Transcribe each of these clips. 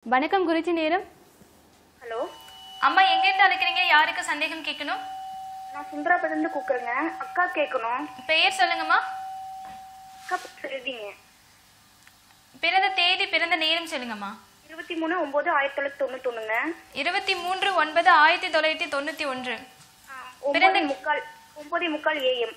வணக்கம் குருஜி நேரம் ஹலோ அம்மா எங்கேருந்து அழைக்கிறீங்க யாருக்கு சந்தேகம் கேட்கணும் நான் சுந்தராபதிலிருந்து கூப்பிடுறேங்க அக்கா கேட்கணும் பெயர் சொல்லுங்கம்மா அக்கா செல்விங்க பிறந்த தேதி பிறந்த நேரம் சொல்லுங்கம்மா இருபத்தி மூணு ஒன்பது ஆயிரத்தி தொள்ளாயிரத்தி தொண்ணூத்தொன்னுங்க இருபத்தி மூன்று ஒன்பது ஆயிரத்தி தொள்ளாயிரத்தி தொண்ணூத்தி ஒன்று ஒன்பது முக்கால் ஒன்பது முக்கால் ஏஎம்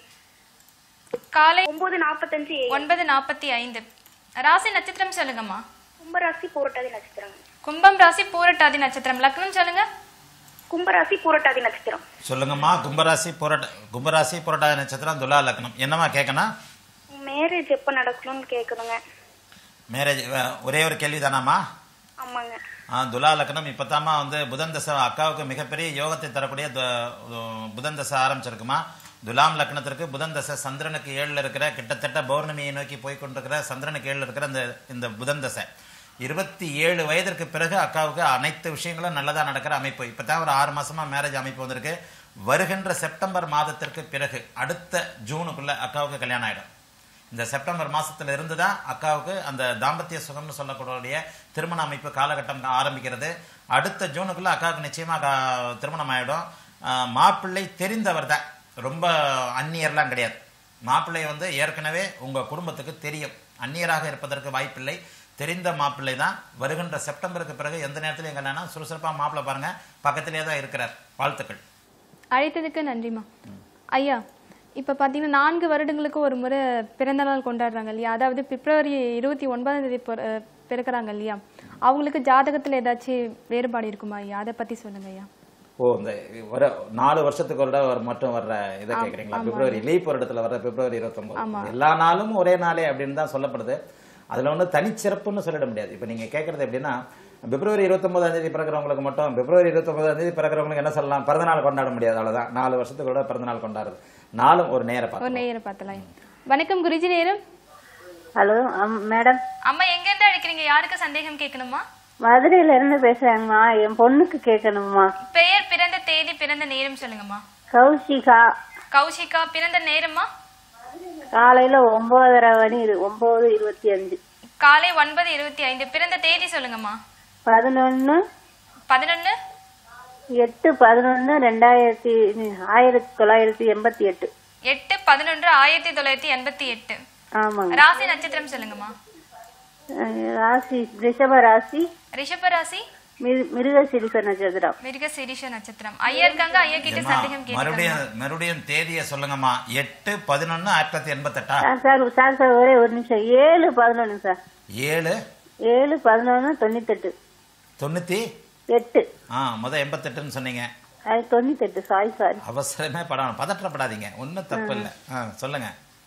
காலை ஒன்பது நாற்பத்தஞ்சு ஏஎம் ஒன்பது நாற்பத்தி ஐந்து ராசி நட்சத்திரம் சொல்லுங்கம்மா கும்பராசி பூரட்டாதி நட்சத்திரங்க கும்பம் ராசி பூரட்டாதி நட்சத்திரம் லக்னம் சொல்லுங்க கும்பராசி பூரட்டாதி நட்சத்திரம் சொல்லுங்கம்மா கும்பராசி புரட்ட கும்பராசி புரட்டாதி நட்சத்திரம் துலா லக்னம் என்னம்மா கேட்கணும் மேரேஜ் எப்போ நடக்கணும்னு கேட்கணுங்க மேரேஜ் ஒரே ஒரு கேள்வி தானாம்மா ஆமாங்க ஆ, துலா லக்னம் இப்போத்தாம்மா வந்து புதன் தசை அக்காவுக்கு மிகப்பெரிய யோகத்தை தரக்கூடிய து- புதன் தசை ஆரம்பிச்சிருக்குமா துலாம் லக்னத்திற்கு புதன் தசை சந்திரனுக்கு ஏழில் இருக்கிற கிட்டத்தட்ட பௌர்ணமியை நோக்கி போய் கொண்டிருக்கிற சந்திரனுக்கு ஏழில் இருக்கிற இந்த இந்த புதன் தசை இருபத்தி ஏழு வயதிற்கு பிறகு அக்காவுக்கு அனைத்து விஷயங்களும் நல்லதாக நடக்கிற அமைப்பு இப்போ தான் ஒரு ஆறு மாசமா மேரேஜ் அமைப்பு வந்திருக்கு வருகின்ற செப்டம்பர் மாதத்திற்கு பிறகு அடுத்த ஜூனுக்குள்ள அக்காவுக்கு கல்யாணம் ஆயிடும் இந்த செப்டம்பர் மாசத்துல இருந்து தான் அக்காவுக்கு அந்த தாம்பத்திய சுகம்னு சொல்லக்கூடிய திருமண அமைப்பு காலகட்டம் ஆரம்பிக்கிறது அடுத்த ஜூனுக்குள்ள அக்காவுக்கு நிச்சயமா கா- திருமணம் ஆயிடும் ஆஹ் மாப்பிள்ளை தெரிந்தவர் தான் ரொம்ப அந்நியர்லாம் கிடையாது மாப்பிள்ளை வந்து ஏற்கனவே உங்க குடும்பத்துக்கு தெரியும் அந்நியராக இருப்பதற்கு வாய்ப்பில்லை தெரிந்த மாப்பிள்ளை தான் வருகின்ற செப்டம்பருக்கு பிறகு எந்த நேரத்திலையும் கல்யாணம் சுறுசுறுப்பா மாப்பிள்ளை பாருங்க பக்கத்திலே தான் இருக்கிறார் வாழ்த்துக்கள் அழைத்ததுக்கு நன்றிம்மா ஐயா இப்போ பார்த்தீங்கன்னா நான்கு வருடங்களுக்கு ஒரு முறை பிறந்த நாள் கொண்டாடுறாங்க இல்லையா அதாவது பிப்ரவரி இருபத்தி ஒன்பதாம் தேதி பிற- அஹ் பிறக்கறாங்க இல்லையா அவங்களுக்கு ஜாதகத்தில் ஏதாச்சும் வேறுபாடு இருக்குமா ஐயா அதை பற்றி சொல்லுங்க ஐயா ஓ இந்த வர நாலு வருஷத்துக்கு ஒரு தடவை மட்டும் வர்ற இதை கேக்குறீங்களா பிப்ரவரி லீப் வருடத்துல வர பிப்ரவரி இருபத்தொன்பது எல்லா நாளும் ஒரே நாளே அப்படின்னு தான் சொல்லப்படுது அதுல ஒண்ணு தனிச்சிறப்புன்னு சொல்லிட முடியாது இப்போ நீங்க கேட்கறது எப்படின்னா பிப்ரவரி இருபத்தொன்பதாம் தேதி பிறக்கிறவங்களுக்கு மட்டும் பிப்ரவரி இருபத்தொன்பதாம் தேதி பிறக்கிறவங்களுக்கு என்ன சொல்லலாம் பிறந்தநாள் கொண்டாட முடியாது அவ்வளவுதான் நாலு வருஷத்துக்கு ஒரு தடவை பிறந்தநாள் கொண்டாடுறது நாளும் ஒரு நேர ஒரு பார்த்து நேயரை பார்த்தலாம் ஐயா. வணக்கம் குருஜி நேரம் ஹலோ மேடம் அம்மா எங்கேருந்து அழைக்கிறீங்க யாருக்கு சந்தேகம் கேட்கணுமா மதுரையில இருந்து பேசுறேங்கம்மா என் பொண்ணுக்கு கேட்கணும்மா பெயர் பிறந்த தேதி பிறந்த நேரம் சொல்லுங்கம்மா கௌஷிகா கௌஷிகா பிறந்த நேரமா காலையில ஒன்பதரை மணி இரு- ஒன்பது இருபத்தி அஞ்சு காலை ஒன்பது இருபத்தி ஐந்து பிறந்த தேதி சொல்லுங்கம்மா பதினொன்னு பதினொன்னு எட்டு பதினொன்னு ரெண்டாயிரத்தி ஆயிரத்தி தொள்ளாயிரத்தி எண்பத்தி எட்டு எட்டு பதினொன்று ஆயிரத்தி தொள்ளாயிரத்தி எண்பத்தி எட்டு ஆமாங்க ராசி நட்சத்திரம் சொல்லுங்கம்மா அஹ் ராசி ரிஷப ராசி ரிஷப ராசி மிரு- மிருகசீரிஷ நட்சத்திரம் மிருக சிரிஷ நட்சத்திரம் ஐயா இருக்காங்க ஐயா கிட்ட ஏம்மா, சந்தேகம் கேட்கலாம் மறுபடியும் மறுபடியும் தேதியை சொல்லுங்கம்மா எட்டு பதினொன்னு ஆயிரத்தி தொள்ளாயிரத்தி எண்பத்தெட்டா சார் சார் சார் சார் ஒரே ஒரு நிமிஷம் ஏழு பதினொன்னு சார் ஏழு ஏழு பதினொன்னு தொண்ணூத்தெட்டு தொண்ணூத்தி எட்டு ஆ முத எண்பத்தெட்டுன்னு சொன்னீங்க அது தொண்ணூத்தெட்டு சாரி சாரி அவசரமே படம் பதற்றப்படாதீங்க ஒன்றும் தப்பு இல்லை ஆ சொல்லுங்க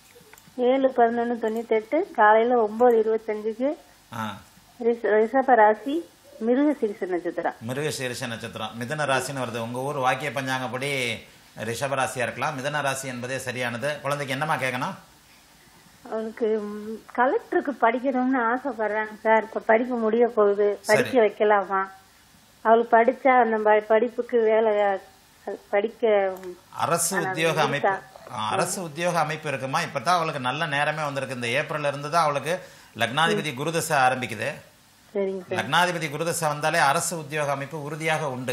ஏழு பதினொன்று தொண்ணூத்தெட்டு காலையில் ஒம்பது இருபத்தஞ்சுக்கு ஆ ரிஷ- ரிஷப ராசி மிருக சிரிச நட்சத்திரம் மிருக சீரிஷ நட்சத்திரம் மிதன ராசின்னு வருது உங்க ஊர் வாக்கிய பஞ்சாங்கப்படி ரிஷப ராசியா இருக்கலாம் மிதன ராசி என்பதே சரியானது குழந்தைக்கு என்னம்மா கேட்கணும் அவனுக்கு ம், கலெக்டருக்கு படிக்கணும்னு ஆசைப்படுறாங்க சார் இப்போ படிப்பு முடிய போகுது படிக்க வைக்கலாமா அவளுக்கு படிச்சா அந்த ப- படிப்புக்கு வேலை அஹ், படிக்க அரசு உத்தியோக அமைப்பு ஆ, அரசு உத்தியோக அமைப்பு இருக்குமா இப்பதான் அவளுக்கு நல்ல நேரமே வந்திருக்கு இந்த ஏப்ரல்ல இருந்து தான் அவளுக்கு லக்னாதிபதி குருதசை ஆரம்பிக்குது சரிங்க சார் லக்னாதிபதி குருதசை வந்தாலே அரசு உத்தியோக அமைப்பு உறுதியாக உண்டு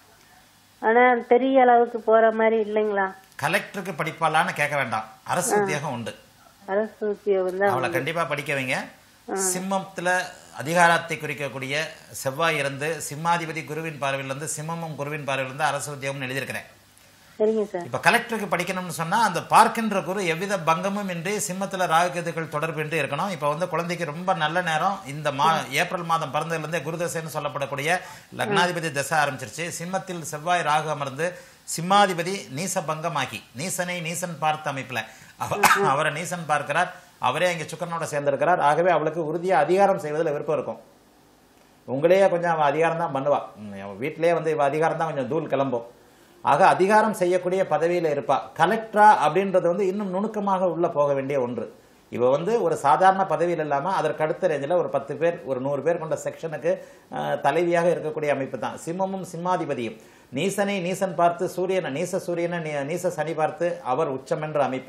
ஆனா பெரிய அளவுக்கு போற மாதிரி இல்லைங்களா கலெக்டருக்கு படிப்பாளான்னு கேட்க வேண்டாம் அரசு உத்தியோகம் உண்டு அரசு உத்தியோகம் தான் அவளை கண்டிப்பா படிக்க வைங்க சிம்மத்துல அதிகாரத்தை குறிக்கக்கூடிய செவ்வாய் இருந்து சிம்மாதிபதி குருவின் பார்வையில் இருந்து சிம்மமும் குருவின் பார்வையில் இருந்து அரசு உத்தியோகம்னு எழுதியிருக்கிறேன் சரிங்க சார் இப்ப கலெக்டருக்கு படிக்கணும்னு சொன்னா அந்த பார்க்கின்ற குரு எவ்வித பங்கமும் இன்றி சிம்மத்துல ராகுகேதுக்கள் தொடர்பு இன்றி இருக்கணும் இப்ப வந்து குழந்தைக்கு ரொம்ப நல்ல நேரம் இந்த மா ஏப்ரல் மாதம் பிறந்ததுல இருந்தே குருதசைன்னு சொல்லப்படக்கூடிய லக்னாதிபதி தசை ஆரம்பிச்சிருச்சு சிம்மத்தில் செவ்வாய் ராகு அமர்ந்து சிம்மாதிபதி நீச பங்கமாக்கி நீசனை நீசன் பார்த்த அமைப்புல அவ- அவரை நீசன் பார்க்கிறார் அவரே இங்க சுக்கரனோட சேர்ந்திருக்கிறார் ஆகவே அவளுக்கு உறுதியா அதிகாரம் செய்வதில் விருப்பம் இருக்கும் உங்களையே கொஞ்சம் அவன் அதிகாரம் தான் பண்ணுவா ம், அவன் வீட்டிலேயே வந்து இவ அதிகாரம் தான் கொஞ்சம் தூள் கிளம்பும் ஆக அதிகாரம் செய்யக்கூடிய பதவியில இருப்பா கலெக்டரா அப்படின்றது வந்து இன்னும் நுணுக்கமாக உள்ள போக வேண்டிய ஒன்று இவ வந்து ஒரு சாதாரண பதவியில் இல்லாம அதற்கு அடுத்த ரேஞ்சில் ஒரு பத்து பேர் ஒரு நூறு பேர் கொண்ட செக்ஷனுக்கு அஹ், தலைவியாக இருக்கக்கூடிய அமைப்பு தான் சிம்மமும் சிம்மாதிபதியும் நீசனை நீசன் பார்த்து சூரியனை நீச சூரியனை நீ- நீச சனி பார்த்து அவர் உச்சம் என்ற அமைப்பிலும்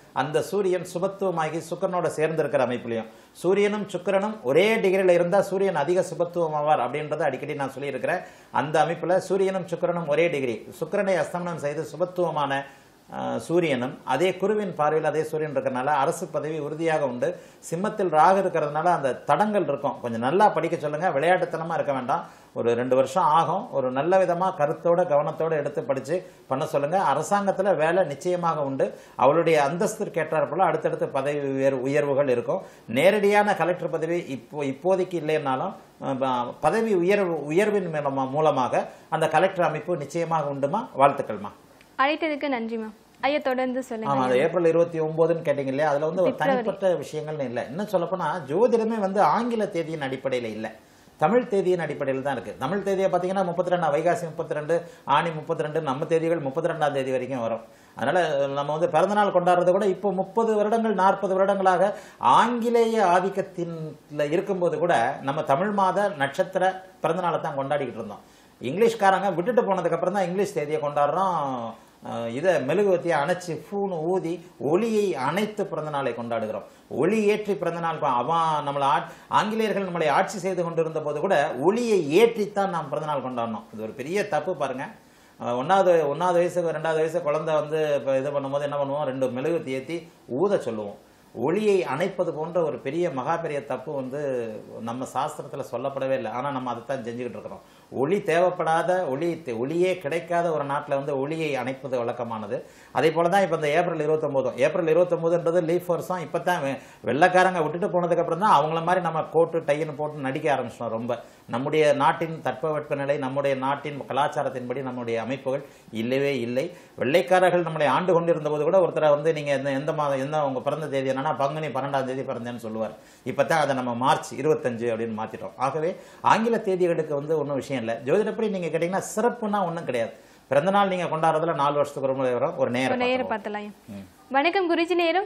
அந்த சூரியன் சுபத்துவமாகி சுக்கரனோட சேர்ந்து இருக்கிற அமைப்புலையும் சூரியனும் சுக்கிரனும் ஒரே டிகிரியில் இருந்தால் சூரியன் அதிக சுபத்துவம் ஆவார் அப்படின்றத அடிக்கடி நான் சொல்லியிருக்கிறேன் அந்த அமைப்பில் சூரியனும் சுக்கிரனும் ஒரே டிகிரி சுக்கிரனை அஸ்தமனம் செய்து சுபத்துவமான ஆஹ், சூரியனும் அதே குருவின் பார்வையில் அதே சூரியன் இருக்கிறனால அரசு பதவி உறுதியாக உண்டு சிம்மத்தில் ராகு இருக்கிறதுனால அந்த தடங்கள் இருக்கும் கொஞ்சம் நல்லா படிக்க சொல்லுங்க விளையாட்டுத்தனமா இருக்க வேண்டாம் ஒரு ரெண்டு வருஷம் ஆகும் ஒரு நல்ல விதமா கருத்தோட கவனத்தோட எடுத்து படிச்சு பண்ண சொல்லுங்க அரசாங்கத்துல வேலை நிச்சயமாக உண்டு அவளுடைய அந்தஸ்திற்கு ஏற்றாற்போல அடுத்தடுத்து பதவி உயர் உயர்வுகள் இருக்கும் நேரடியான கலெக்டர் பதவி இப்போ இப்போதைக்கு இல்லைன்னாலும் அஹ், ப- பதவி உயர்வு உயர்வின் மூலமா மூலமாக அந்த கலெக்டர் அமைப்பு நிச்சயமாக உண்டுமா வாழ்த்துக்கள்மா அழைத்ததுக்கு நன்றிமா ஐயா தொடர்ந்து சொல்லுங்க ஆமா அது ஏப்ரல் இருபத்தி ஒன்பதுன்னு கேட்டீங்க இல்லையா அதுல வந்து ஒரு தனிப்பட்ட விஷயங்கள்னு இல்லை இன்னும் சொல்லப்போனா ஜோதிடமே வந்து ஆங்கில தேதியின் அடிப்படையில இல்லை தமிழ் தேதியின் அடிப்படையில் தான் இருக்கு தமிழ் தேதியை பார்த்தீங்கன்னா முப்பத்தி ரெண்டு வைகாசி முப்பத்தி ரெண்டு ஆணி முப்பத்தி ரெண்டு நம்ம தேதிகள் முப்பத்தி ரெண்டாம் தேதி வரைக்கும் வரும் அதனால நம்ம வந்து பிறந்தநாள் கொண்டாடுறதை கூட இப்போ முப்பது வருடங்கள் நாற்பது வருடங்களாக ஆங்கிலேய ஆதிக்கத்தின்ல இருக்கும்போது கூட நம்ம தமிழ் மாத நட்சத்திர பிறந்தநாளை தான் கொண்டாடிக்கிட்டு இருந்தோம் இங்கிலீஷ்காரங்க விட்டுட்டு போனதுக்கு அப்புறம் தான் இங்கிலீஷ் தேதியை கொண்டாடுறோம் அஹ் இதை மெழுகுவத்தியை அணைச்சு ஃபூனு ஊதி ஒளியை அணைத்து பிறந்த நாளை கொண்டாடுகிறோம் ஒளி ஏற்றி பிறந்த நாள் கொ- அவன் நம்மளை ஆட்- ஆங்கிலேயர்கள் நம்மளை ஆட்சி செய்து கொண்டிருந்த போது கூட ஒளியை ஏற்றித்தான் நாம் பிறந்த நாள் கொண்டாடணும் இது ஒரு பெரிய தப்பு பாருங்க அஹ் ஒண்ணாவது ஒன்னாவது வயசுக்கு ரெண்டாவது வயசு குழந்தை வந்து இப்போ இது பண்ணும்போது என்ன பண்ணுவோம் ரெண்டு மெழுகுவத்தி ஏற்றி ஊத சொல்லுவோம் ஒளியை அணைப்பது போன்ற ஒரு பெரிய மகா பெரிய தப்பு வந்து நம்ம சாஸ்திரத்துல சொல்லப்படவே இல்லை ஆனா நம்ம அதைத்தான் செஞ்சுக்கிட்டு இருக்கிறோம் ஒளி தேவைப்படாத ஒளி தே- ஒளியே கிடைக்காத ஒரு நாட்டுல வந்து ஒளியை அணைப்பது வழக்கமானது அதே போல தான் இப்போ இந்த ஏப்ரல் இருபத்தொம்போதும் ஏப்ரல் இருபத்தொம்போதுன்றது லீஃப் வருஷம் இப்போ தான் வெள்ளக்காரங்க விட்டுட்டு போனதுக்கு அப்புறம் தான் அவங்கள மாதிரி நம்ம கோட்டு டைன்னு போட்டு நடிக்க ஆரம்பிச்சிட்டோம் ரொம்ப நம்முடைய நாட்டின் தட்பவெட்ப நிலை நம்முடைய நாட்டின் கலாச்சாரத்தின்படி நம்முடைய அமைப்புகள் இல்லவே இல்லை வெள்ளைக்காரர்கள் நம்மளை ஆண்டு கொண்டிருந்த போது கூட ஒருத்தரை வந்து நீங்க எந்த எந்த மாதம் எந்த உங்க பிறந்த தேதி என்னன்னா பங்குனி பன்னெண்டாம் தேதி பிறந்தேன்னு சொல்லுவார் இப்பதான் அதை நம்ம மார்ச் இருபத்தஞ்சு அப்படின்னு மாத்திட்டோம் ஆகவே ஆங்கில தேதிகளுக்கு வந்து ஒன்றும் விஷயம் இல்லை ஜோதிடப்படி நீங்க கேட்டீங்கன்னா சிறப்புனா ஒன்றும் கிடையாது பிறந்த நாள் நீங்க கொண்டாடுறதுல நாலு வருஷத்துக்கு ஒரு முறை வரும் ஒரு ஒரு நேரம் நேரம் பார்த்தலாம் வணக்கம் குருஜி நேரம்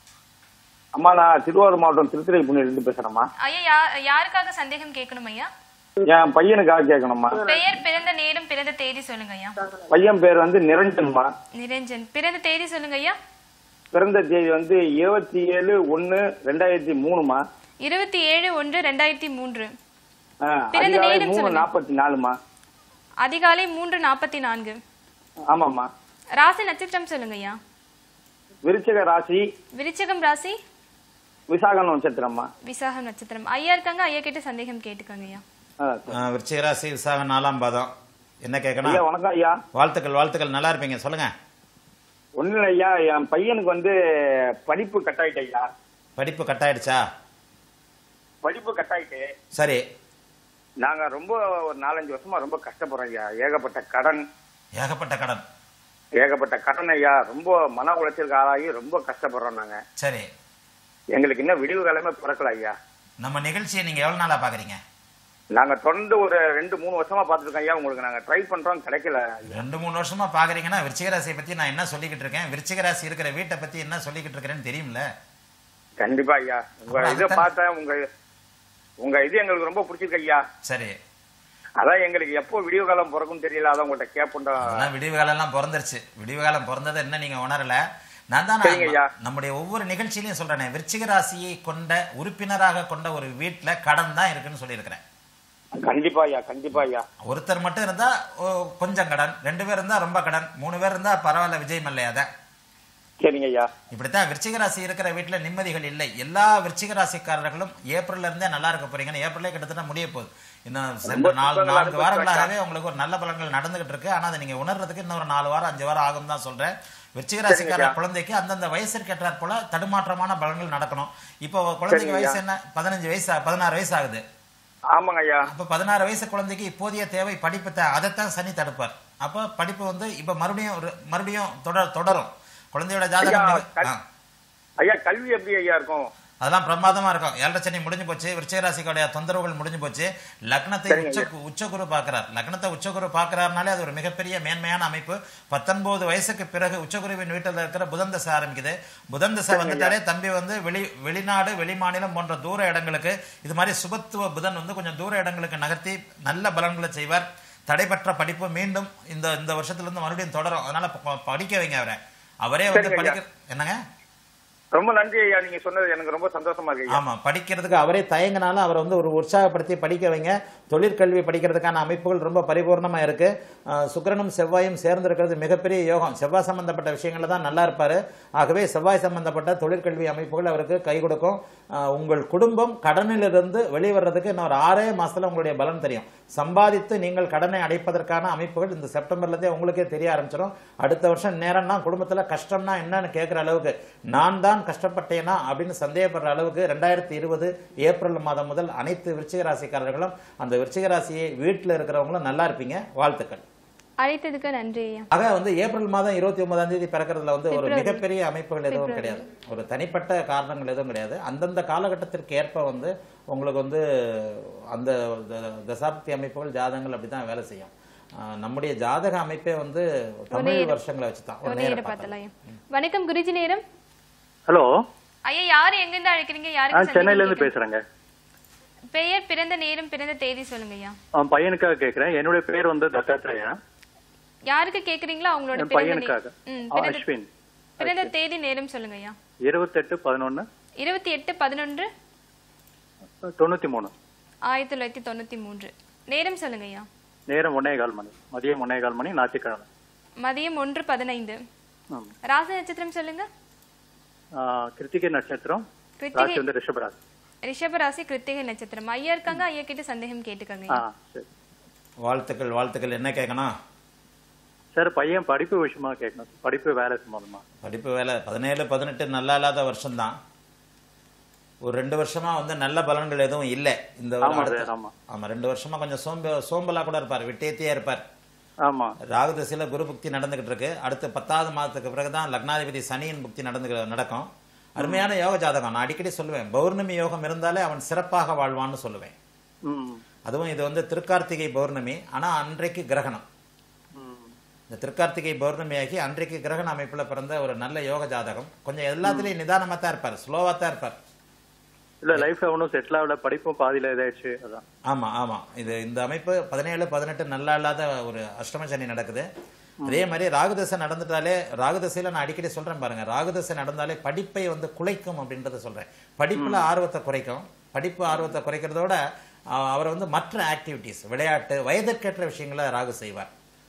அம்மா நான் திருவாரூர் மாவட்டம் திருத்துறைப்பூண்டியிலிருந்து பேசுறேம்மா ஐயா யா- யாருக்காக சந்தேகம் கேட்கணும் ஐயா என் பையனுக்காக கேட்கணும்மா பெயர் பிறந்த நேரம் பிறந்த தேதி சொல்லுங்க ஐயா பையன் பேர் வந்து நிரஞ்சன்மா நிரஞ்சன் பிறந்த தேதி சொல்லுங்க ஐயா பிறந்த தேதி வந்து இருபத்தி ஏழு ஒன்னு ரெண்டாயிரத்தி மூணுமா இருபத்தி ஏழு ஒன்று ரெண்டாயிரத்தி மூன்று ஆ, பிறந்த அதிகாலை நேரம் மூணு சொல்லுங்க. நாற்பத்தி நாலுமா அதிகாலை மூன்று நாற்பத்தி நான்கு ஆமாம்மா ராசி நட்சத்திரம் சொல்லுங்க ஐயா விருச்சிக ராசி விருச்சகம் ராசி விசாகம் நட்சத்திரம்மா விசாகம் நட்சத்திரம் ஐயா இருக்காங்க ஐயா கிட்ட சந்தேகம் கேட்டுக்கோங்க ஐயா ஆ, விருச்சிகராசி விசாகம் நாலாம் பாதம் என்ன ஐயா கேட்கணும் வணக்கம் ஐயா வாழ்த்துக்கள் வாழ்த்துக்கள் நல்லா இருப்பீங்க சொல்லுங்க ஒண்ணு இல்லை ஐயா என் பையனுக்கு வந்து படிப்பு கட்டாயிட்டு ஐயா படிப்பு கட்டாயிடுச்சா படிப்பு கட்டாயிட்டு சரி நாங்க ரொம்ப ஒரு நாலஞ்சு வருஷமா ரொம்ப கஷ்டப்படுறோம் ஐயா ஏகப்பட்ட கடன் ஏகப்பட்ட கடன் ஏகப்பட்ட கடன் ஐயா ரொம்ப மன உளைச்சலுக்கு ஆளாகி ரொம்ப கஷ்டப்படுறோம் நாங்க சரி எங்களுக்கு இன்னும் விடிவு காலமே பிறக்கல ஐயா நம்ம நிகழ்ச்சியை நீங்க எவ்வளவு நாளா பாக்குறீங்க நாங்க தொடர்ந்து ஒரு ரெண்டு மூணு வருஷமா பாத்துருக்கோம் ஐயா உங்களுக்கு நாங்க ட்ரை பண்றோம் கிடைக்கல ரெண்டு மூணு வருஷமா பாக்குறீங்கன்னா விருச்சிகராசியை பத்தி நான் என்ன சொல்லிக்கிட்டு இருக்கேன் விருச்சிகராசி இருக்கிற வீட்டை பத்தி என்ன சொல்லிக்கிட்டு இருக்கிறேன்னு தெரியும்ல கண்டிப்பா ஐயா உங்க அப்புறம் இதை அதுதான். பார்த்தேன் உங்க உங்க இது எங்களுக்கு ரொம்ப பிடிச்சிருக்கு ஐயா சரி அதான் எங்களுக்கு எப்போ விடிவு காலம் பிறக்கும் தெரியல அதான் உங்கள்கிட்ட கேட்போம் அதெல்லாம் விடிவு காலம் எல்லாம் பிறந்துருச்சு விடிவு காலம் பிறந்ததை என்ன நீங்க உணரல நான் தான் சரிங்க ஐயா. நம்முடைய ஒவ்வொரு நிகழ்ச்சியிலையும் சொல்றேனே விருச்சிக ராசியை கொண்ட உறுப்பினராக கொண்ட ஒரு வீட்டுல கடன் தான் இருக்குன்னு சொல்லியிருக்கிறேன் கண்டிப்பா ஐயா கண்டிப்பா ஐயா ஒருத்தர் மட்டும் இருந்தா ஓ, கொஞ்சம் கடன் ரெண்டு பேர் இருந்தா ரொம்ப கடன் மூணு பேர் இருந்தா பரவாயில்ல விஜய் மல்லையாத சரிங்க ஐயா இப்படித்தான் விருச்சிக ராசி இருக்கிற வீட்டுல நிம்மதிகள் இல்லை எல்லா விருச்சிக ராசிக்காரர்களும் ஏப்ரல்ல இருந்தே நல்லா இருக்க போறீங்கன்னு ஏப்ரலே கிட்டத்தட்ட முடிய போகுது இன்னும் சென்ற நாலு துன்பங்கள் நான்கு வாரங்களாகவே அனுபவிச்சாச்சா? உங்களுக்கு ஒரு நல்ல பலன்கள் நடந்துகிட்டு இருக்கு ஆனா அதை நீங்க உணர்றதுக்கு இன்னும் ஒரு நாலு வாரம் அஞ்சு வாரம் ஆகும் தான் சொல்றேன் விருச்சிக ராசிக்கார சரிங்க ஐயா. குழந்தைக்கு அந்தந்த வயசிற்கு ஏற்றாற் போல தடுமாற்றமான பலன்கள் நடக்கணும் இப்போ குழந்தைக்கு சரிங்க வயசு ஐயா. என்ன பதினஞ்சு வயசு ஆ- பதினாறு வயசு ஆகுது ஆமாங்க ஐயா அப்ப பதினாறு வயசு குழந்தைக்கு இப்போதைய தேவை படிப்பு தான் அதைத்தான் சனி தடுப்பார் அப்ப படிப்பு வந்து இப்ப மறுபடியும் ஒரு- மறுபடியும் தொடர் தொடரும் குழந்தையோட ஜாதகம் ஐயா, நீங்க- கல்- ஆ. ஐயா கல்வி எப்படி ஐயா இருக்கும் அதெல்லாம் பிரமாதமா இருக்கும் ஏழரை சனி முடிஞ்சு போச்சு விருச்சிகராசிகளுடைய தொந்தரவுகள் முடிஞ்சு போச்சு லக்னத்தை சரிங்க உச்ச உச்சகுரு பார்க்கிறார் லக்னத்தை உச்சகுரு பார்க்கிறாருனாலே அது ஒரு மிகப்பெரிய மேன்மையான அமைப்பு பத்தொன்பது வயசுக்கு பிறகு உச்சகுருவின் வீட்டில் இருக்கிற புதன் தசை ஆரம்பிக்குது புதன் தசை வந்துட்டாலே தம்பி வந்து வெளி வெளிநாடு வெளிமாநிலம் போன்ற தூர இடங்களுக்கு இது மாதிரி சுபத்துவ புதன் வந்து கொஞ்சம் தூர இடங்களுக்கு நகர்த்தி நல்ல பலன்களை செய்வார் தடைபற்ற படிப்பு மீண்டும் இந்த இந்த வருஷத்துல இருந்து மறுபடியும் தொடரும் அதனால ப- படிக்க வைங்க அவரை அவரே வந்து சரிங்க ஐயா. படிக்க என்னங்க ரொம்ப நன்றி ஐயா நீங்க சொன்னது எனக்கு ரொம்ப சந்தோஷமா இருக்கு ஐயா ஆமா படிக்கிறதுக்கு அவரே தயங்கினாலும் அவரை வந்து ஒரு உற்சாகப்படுத்தி படிக்க வைங்க தொழிற்கல்வி படிக்கிறதுக்கான அமைப்புகள் ரொம்ப பரிபூர்ணமா இருக்கு அஹ், சுக்கிரனும் செவ்வாயும் சேர்ந்து இருக்கிறது மிகப்பெரிய யோகம் செவ்வாய் சம்பந்தப்பட்ட விஷயங்கள்ல தான் நல்லா இருப்பாரு ஆகவே செவ்வாய் சம்பந்தப்பட்ட தொழிற்கல்வி அமைப்புகள் அவருக்கு கை கொடுக்கும் அஹ், உங்கள் குடும்பம் கடனிலிருந்து வெளிவரதுக்கு இன்னும் ஒரு ஆறே மாசத்துல உங்களுடைய பலன் தெரியும் சம்பாதித்து நீங்கள் கடனை அடைப்பதற்கான அமைப்புகள் இந்த செப்டம்பர்ல இருந்தே உங்களுக்கே தெரிய ஆரம்பிச்சிடும் அடுத்த வருஷம் நேரம்னா குடும்பத்துல கஷ்டம்னா என்னன்னு கேட்கிற அளவுக்கு நான் தான் கஷ்டப்பட்டேனா அப்படின்னு சந்தேகப்படுற அளவுக்கு ரெண்டாயிரத்தி இருபது ஏப்ரல் மாதம் முதல் அனைத்து விருச்சிக ராசிக்காரர்களும் அந்த விருச்சிக ராசியை வீட்டில் இருக்கிறவங்களும் நல்லா இருப்பீங்க வாழ்த்துக்கள் அழைத்ததுக்கு நன்றி ஐயா ஆக வந்து ஏப்ரல் மாதம் இருபத்தி ஒன்பதாம் தேதி பிறக்கிறதுல வந்து ஒரு மிகப்பெரிய அமைப்புகள் எதுவும் கிடையாது ஒரு தனிப்பட்ட காரணங்கள் எதுவும் கிடையாது அந்தந்த காலகட்டத்திற்கு ஏற்ப வந்து உங்களுக்கு வந்து அந்த த- தசாப்தி அமைப்புகள் ஜாதகங்கள் அப்படிதான் வேலை செய்யும் ஆஹ் நம்முடைய ஜாதக அமைப்பே வந்து தமிழ் வருஷங்களை வச்சு தான் ஒரு ஒரு நேரம் நேரம் பார்த்தலாம் ஐயா வணக்கம் குருஜி நேரம் ஹலோ ஐயா யார் எங்கிருந்து அழைக்கிறீங்க நான் யாருக்கு சென்னையில சந்தேகம் இருந்து கேட்கணும்? பேசுறேங்க பெயர் பிறந்த நேரம் பிறந்த தேதி சொல்லுங்க ஐயா அவன் பையனுக்காக கேக்குறேன் என்னுடைய பேர் வந்து தத்தாத்திரேயா யாருக்கு கேக்குறீங்களோ அவங்களோட என் பிறந்த பையனுக்காக நே- ம், ஆ, பிறந்த- அஸ்வின் பிறந்த தேதி நேரம் சொல்லுங்க ஐயா இருபத்தெட்டு பதினொன்னு இருபத்தி எட்டு பதினொன்று தொண்ணூத்தி மூணு ஆயிரத்தி தொள்ளாயிரத்தி தொண்ணூத்தி மூன்று நேரம் சொல்லுங்க ஐயா நேரம் ஒன்னே கால் மணி மதியம் ஒன்னே கால் மணி ஞாயிற்றுக்கிழமை மதியம் ஒன்று பதினைந்து ஆமா. ராசி நட்சத்திரம் சொல்லுங்க ஆ, கிருத்திகை நட்சத்திரம் கிருத்திகை ராசி வந்து ரிஷபராசி ரிஷப ராசி கிருத்திகை நட்சத்திரம் ஐயா இருக்காங்க ஐயா கிட்ட சந்தேகம் கேட்டுக்கங்க ஆ ஐயா. சரி வாழ்த்துக்கள் வாழ்த்துக்கள் என்ன கேட்கணும் சார் பையன் படிப்பு விஷயமா கேட்கணும் படிப்பு வேலை சம்பந்தமா படிப்பு வேலை பதினேழு பதினெட்டு நல்லா இல்லாத வருஷம்தான் ஒரு ரெண்டு வருஷமா வந்து நல்ல பலன்கள் எதுவும் இல்லை இந்த ஒரு ஆமா அடுத்த- சார், ஆமா. ஆமா ரெண்டு வருஷமா கொஞ்சம் சோம்பு சோம்பலா கூட இருப்பார் விட்டேத்தியே இருப்பார் ஆமா ராகு திசையில குரு புக்தி நடந்துகிட்டு இருக்கு அடுத்து பத்தாவது மாதத்துக்கு பிறகுதான் லக்னாதிபதி சனியின் புக்தி நடந்து நடக்கும் அருமையான யோக ஜாதகம் நான் அடிக்கடி சொல்லுவேன் பௌர்ணமி யோகம் இருந்தாலே அவன் சிறப்பாக வாழ்வான்னு சொல்லுவேன் ம் அதுவும் இது வந்து திருக்கார்த்திகை பௌர்ணமி ஆனா அன்றைக்கு கிரகணம் ம் இந்த திருக்கார்த்திகை பௌர்ணமியாகி அன்றைக்கு கிரகண அமைப்புல பிறந்த ஒரு நல்ல யோக ஜாதகம் கொஞ்சம் எல்லாத்துலயும் நிதானமா தான் இருப்பார் ஸ்லோவா தான் இருப்பார் இல்ல லைஃப்ல ஒன்றும் செட்டில் ஆகல படிப்பும் பாதியில இதாயிடுச்சு அதான் ஆமா ஆமா இது இந்த அமைப்பு பதினேழு பதினெட்டு நல்லா இல்லாத ஒரு அஷ்டம சனி நடக்குது அதே மாதிரி ராகுதசை நடந்துட்டாலே ராகுதசையில நான் அடிக்கடி சொல்றேன் பாருங்க ராகுதசை நடந்தாலே படிப்பை வந்து குலைக்கும் அப்படின்றத சொல்றேன் படிப்புல ஆர்வத்தை குறைக்கும் படிப்பு ஆர்வத்தை குறைக்கிறதோட அஹ், அவர் வந்து மற்ற ஆக்டிவிட்டிஸ் விளையாட்டு வயதிற்கேற்ற விஷயங்களை ராகு செய்வார்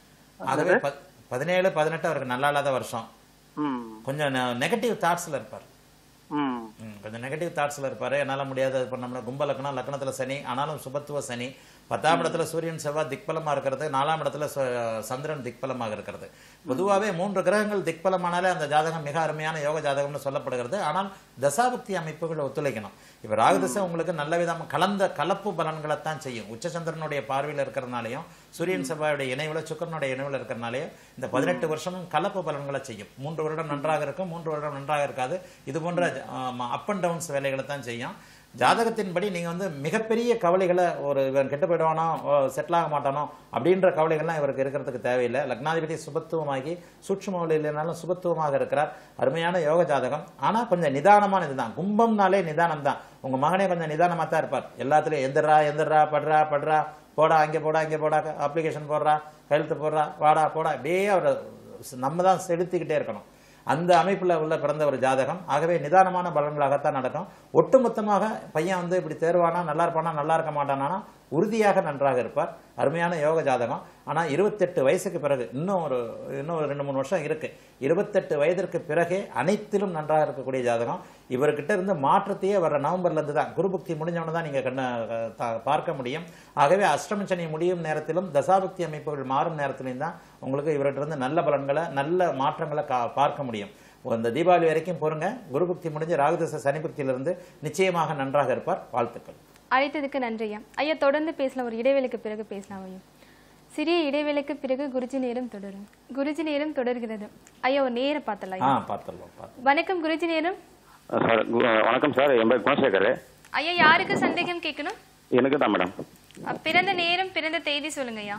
ஆகவே ப- பதினேழு பதினெட்டு அவருக்கு நல்லா இல்லாத வருஷம் ம் கொஞ்சம் நெகட்டிவ் தாட்ஸ்ல இருப்பார் ம் ம், கொஞ்சம் நெகட்டிவ் தாட்ஸ்ல இருப்பாரு என்னால முடியாது அது பண்ணோம்னா கும்ப லக்னம் லக்னத்துல சனி ஆனாலும் சுபத்துவ சனி பத்தாம் இடத்துல சூரியன் செவ்வாய் திக்பலமா இருக்கிறது நாலாம் இடத்துல சு- சந்திரன் திக்பலமாக இருக்கிறது பொதுவாகவே மூன்று கிரகங்கள் திக்பலமானாலே அந்த ஜாதகம் மிக அருமையான யோக ஜாதகம்னு சொல்லப்படுகிறது ஆனால் தசாபக்தி அமைப்புகள் ஒத்துழைக்கணும் இப்ப ராகுதசை உங்களுக்கு நல்ல விதமா கலந்த கலப்பு பலன்களை தான் செய்யும் உச்சச்சந்திரனுடைய பார்வையில் இருக்கிறதுனாலையும் சூரியன் செவ்வாயுடைய இணைவுல சுக்கரனுடைய இணைவுல இருக்கிறனாலையும் இந்த பதினெட்டு வருஷமும் கலப்பு பலன்களை செய்யும் மூன்று வருடம் நன்றாக இருக்கும் மூன்று வருடம் நன்றாக இருக்காது இது போன்ற அப் அண்ட் டவுன்ஸ் வேலைகளை தான் செய்யும் ஜாதகத்தின்படி நீங்க வந்து மிகப்பெரிய கவலைகளை ஒரு இவன் கெட்டு போயிடுவானோ செட்டில் ஆக மாட்டானோ அப்படின்ற கவலைகள்லாம் இவருக்கு இருக்கிறதுக்கு தேவையில்லை லக்னாதிபதி சுபத்துவமாகி சூட்சும இல்லைனாலும் சுபத்துவமாக இருக்கிறார் அருமையான யோக ஜாதகம் ஆனா கொஞ்சம் நிதானமான இதுதான் கும்பம்னாலே நிதானம் தான் உங்க மகனே கொஞ்சம் நிதானமா தான் இருப்பார் எல்லாத்துலயும் எந்திரா எந்திரா படுறா படுறா போடா அங்கே போடா இங்கே போடா அப்ளிகேஷன் போடுறா கையெழுத்து போடுறா வாடா போடா அப்படியே அவர் நம்ம தான் செலுத்திக்கிட்டே இருக்கணும் அந்த அமைப்புல உள்ள பிறந்த ஒரு ஜாதகம் ஆகவே நிதானமான பலன்களாகத்தான் நடக்கும் ஒட்டுமொத்தமாக பையன் வந்து இப்படி தேர்வானா நல்லா இருப்பானா நல்லா இருக்க மாட்டானா உறுதியாக நன்றாக இருப்பார் அருமையான யோக ஜாதகம் ஆனா இருபத்தெட்டு வயசுக்கு பிறகு இன்னும் ஒரு இன்னும் ஒரு ரெண்டு மூணு வருஷம் இருக்கு இருபத்தெட்டு வயதிற்கு பிறகே அனைத்திலும் நன்றாக இருக்கக்கூடிய ஜாதகம் இவர்கிட்ட இருந்து மாற்றத்தையே வர நவம்பர்ல இருந்து தான் குருபக்தி முடிஞ்சவன தான் நீங்க கண்ண த- பார்க்க முடியும் ஆகவே அஷ்டமச்சனி முடியும் நேரத்திலும் தசாபக்தி அமைப்புகள் மாறும் நேரத்திலும் தான் உங்களுக்கு இவர்கிட்ட இருந்து நல்ல பலன்களை நல்ல மாற்றங்களை கா- பார்க்க முடியும் இந்த தீபாவளி வரைக்கும் பொறுங்க குருபக்தி முடிஞ்சு ராகுதச சனிபக்தியிலிருந்து நிச்சயமாக நன்றாக இருப்பார் வாழ்த்துக்கள் அழைத்ததுக்கு நன்றி ஐயா ஐயா தொடர்ந்து பேசலாம் ஒரு இடைவேளைக்கு பிறகு பேசலாம் ஐயா சிறிய இடைவேளைக்கு பிறகு குருஜி நேரம் தொடரும் குருஜி நேரம் தொடர்கிறது ஐயா ஒரு நேரம் பார்த்தலாம் ஆ ஐயா. பார்த்துடலாம் பார்த்து வணக்கம் குருஜி நேரம் சார் கு- வணக்கம் சார் என் பேர் குணசேகர் ஐயா யாருக்கு சந்தேகம் கேட்கணும் எனக்கு தான் மேடம் அ, பிறந்த நேரம் பிறந்த தேதி சொல்லுங்க ஐயா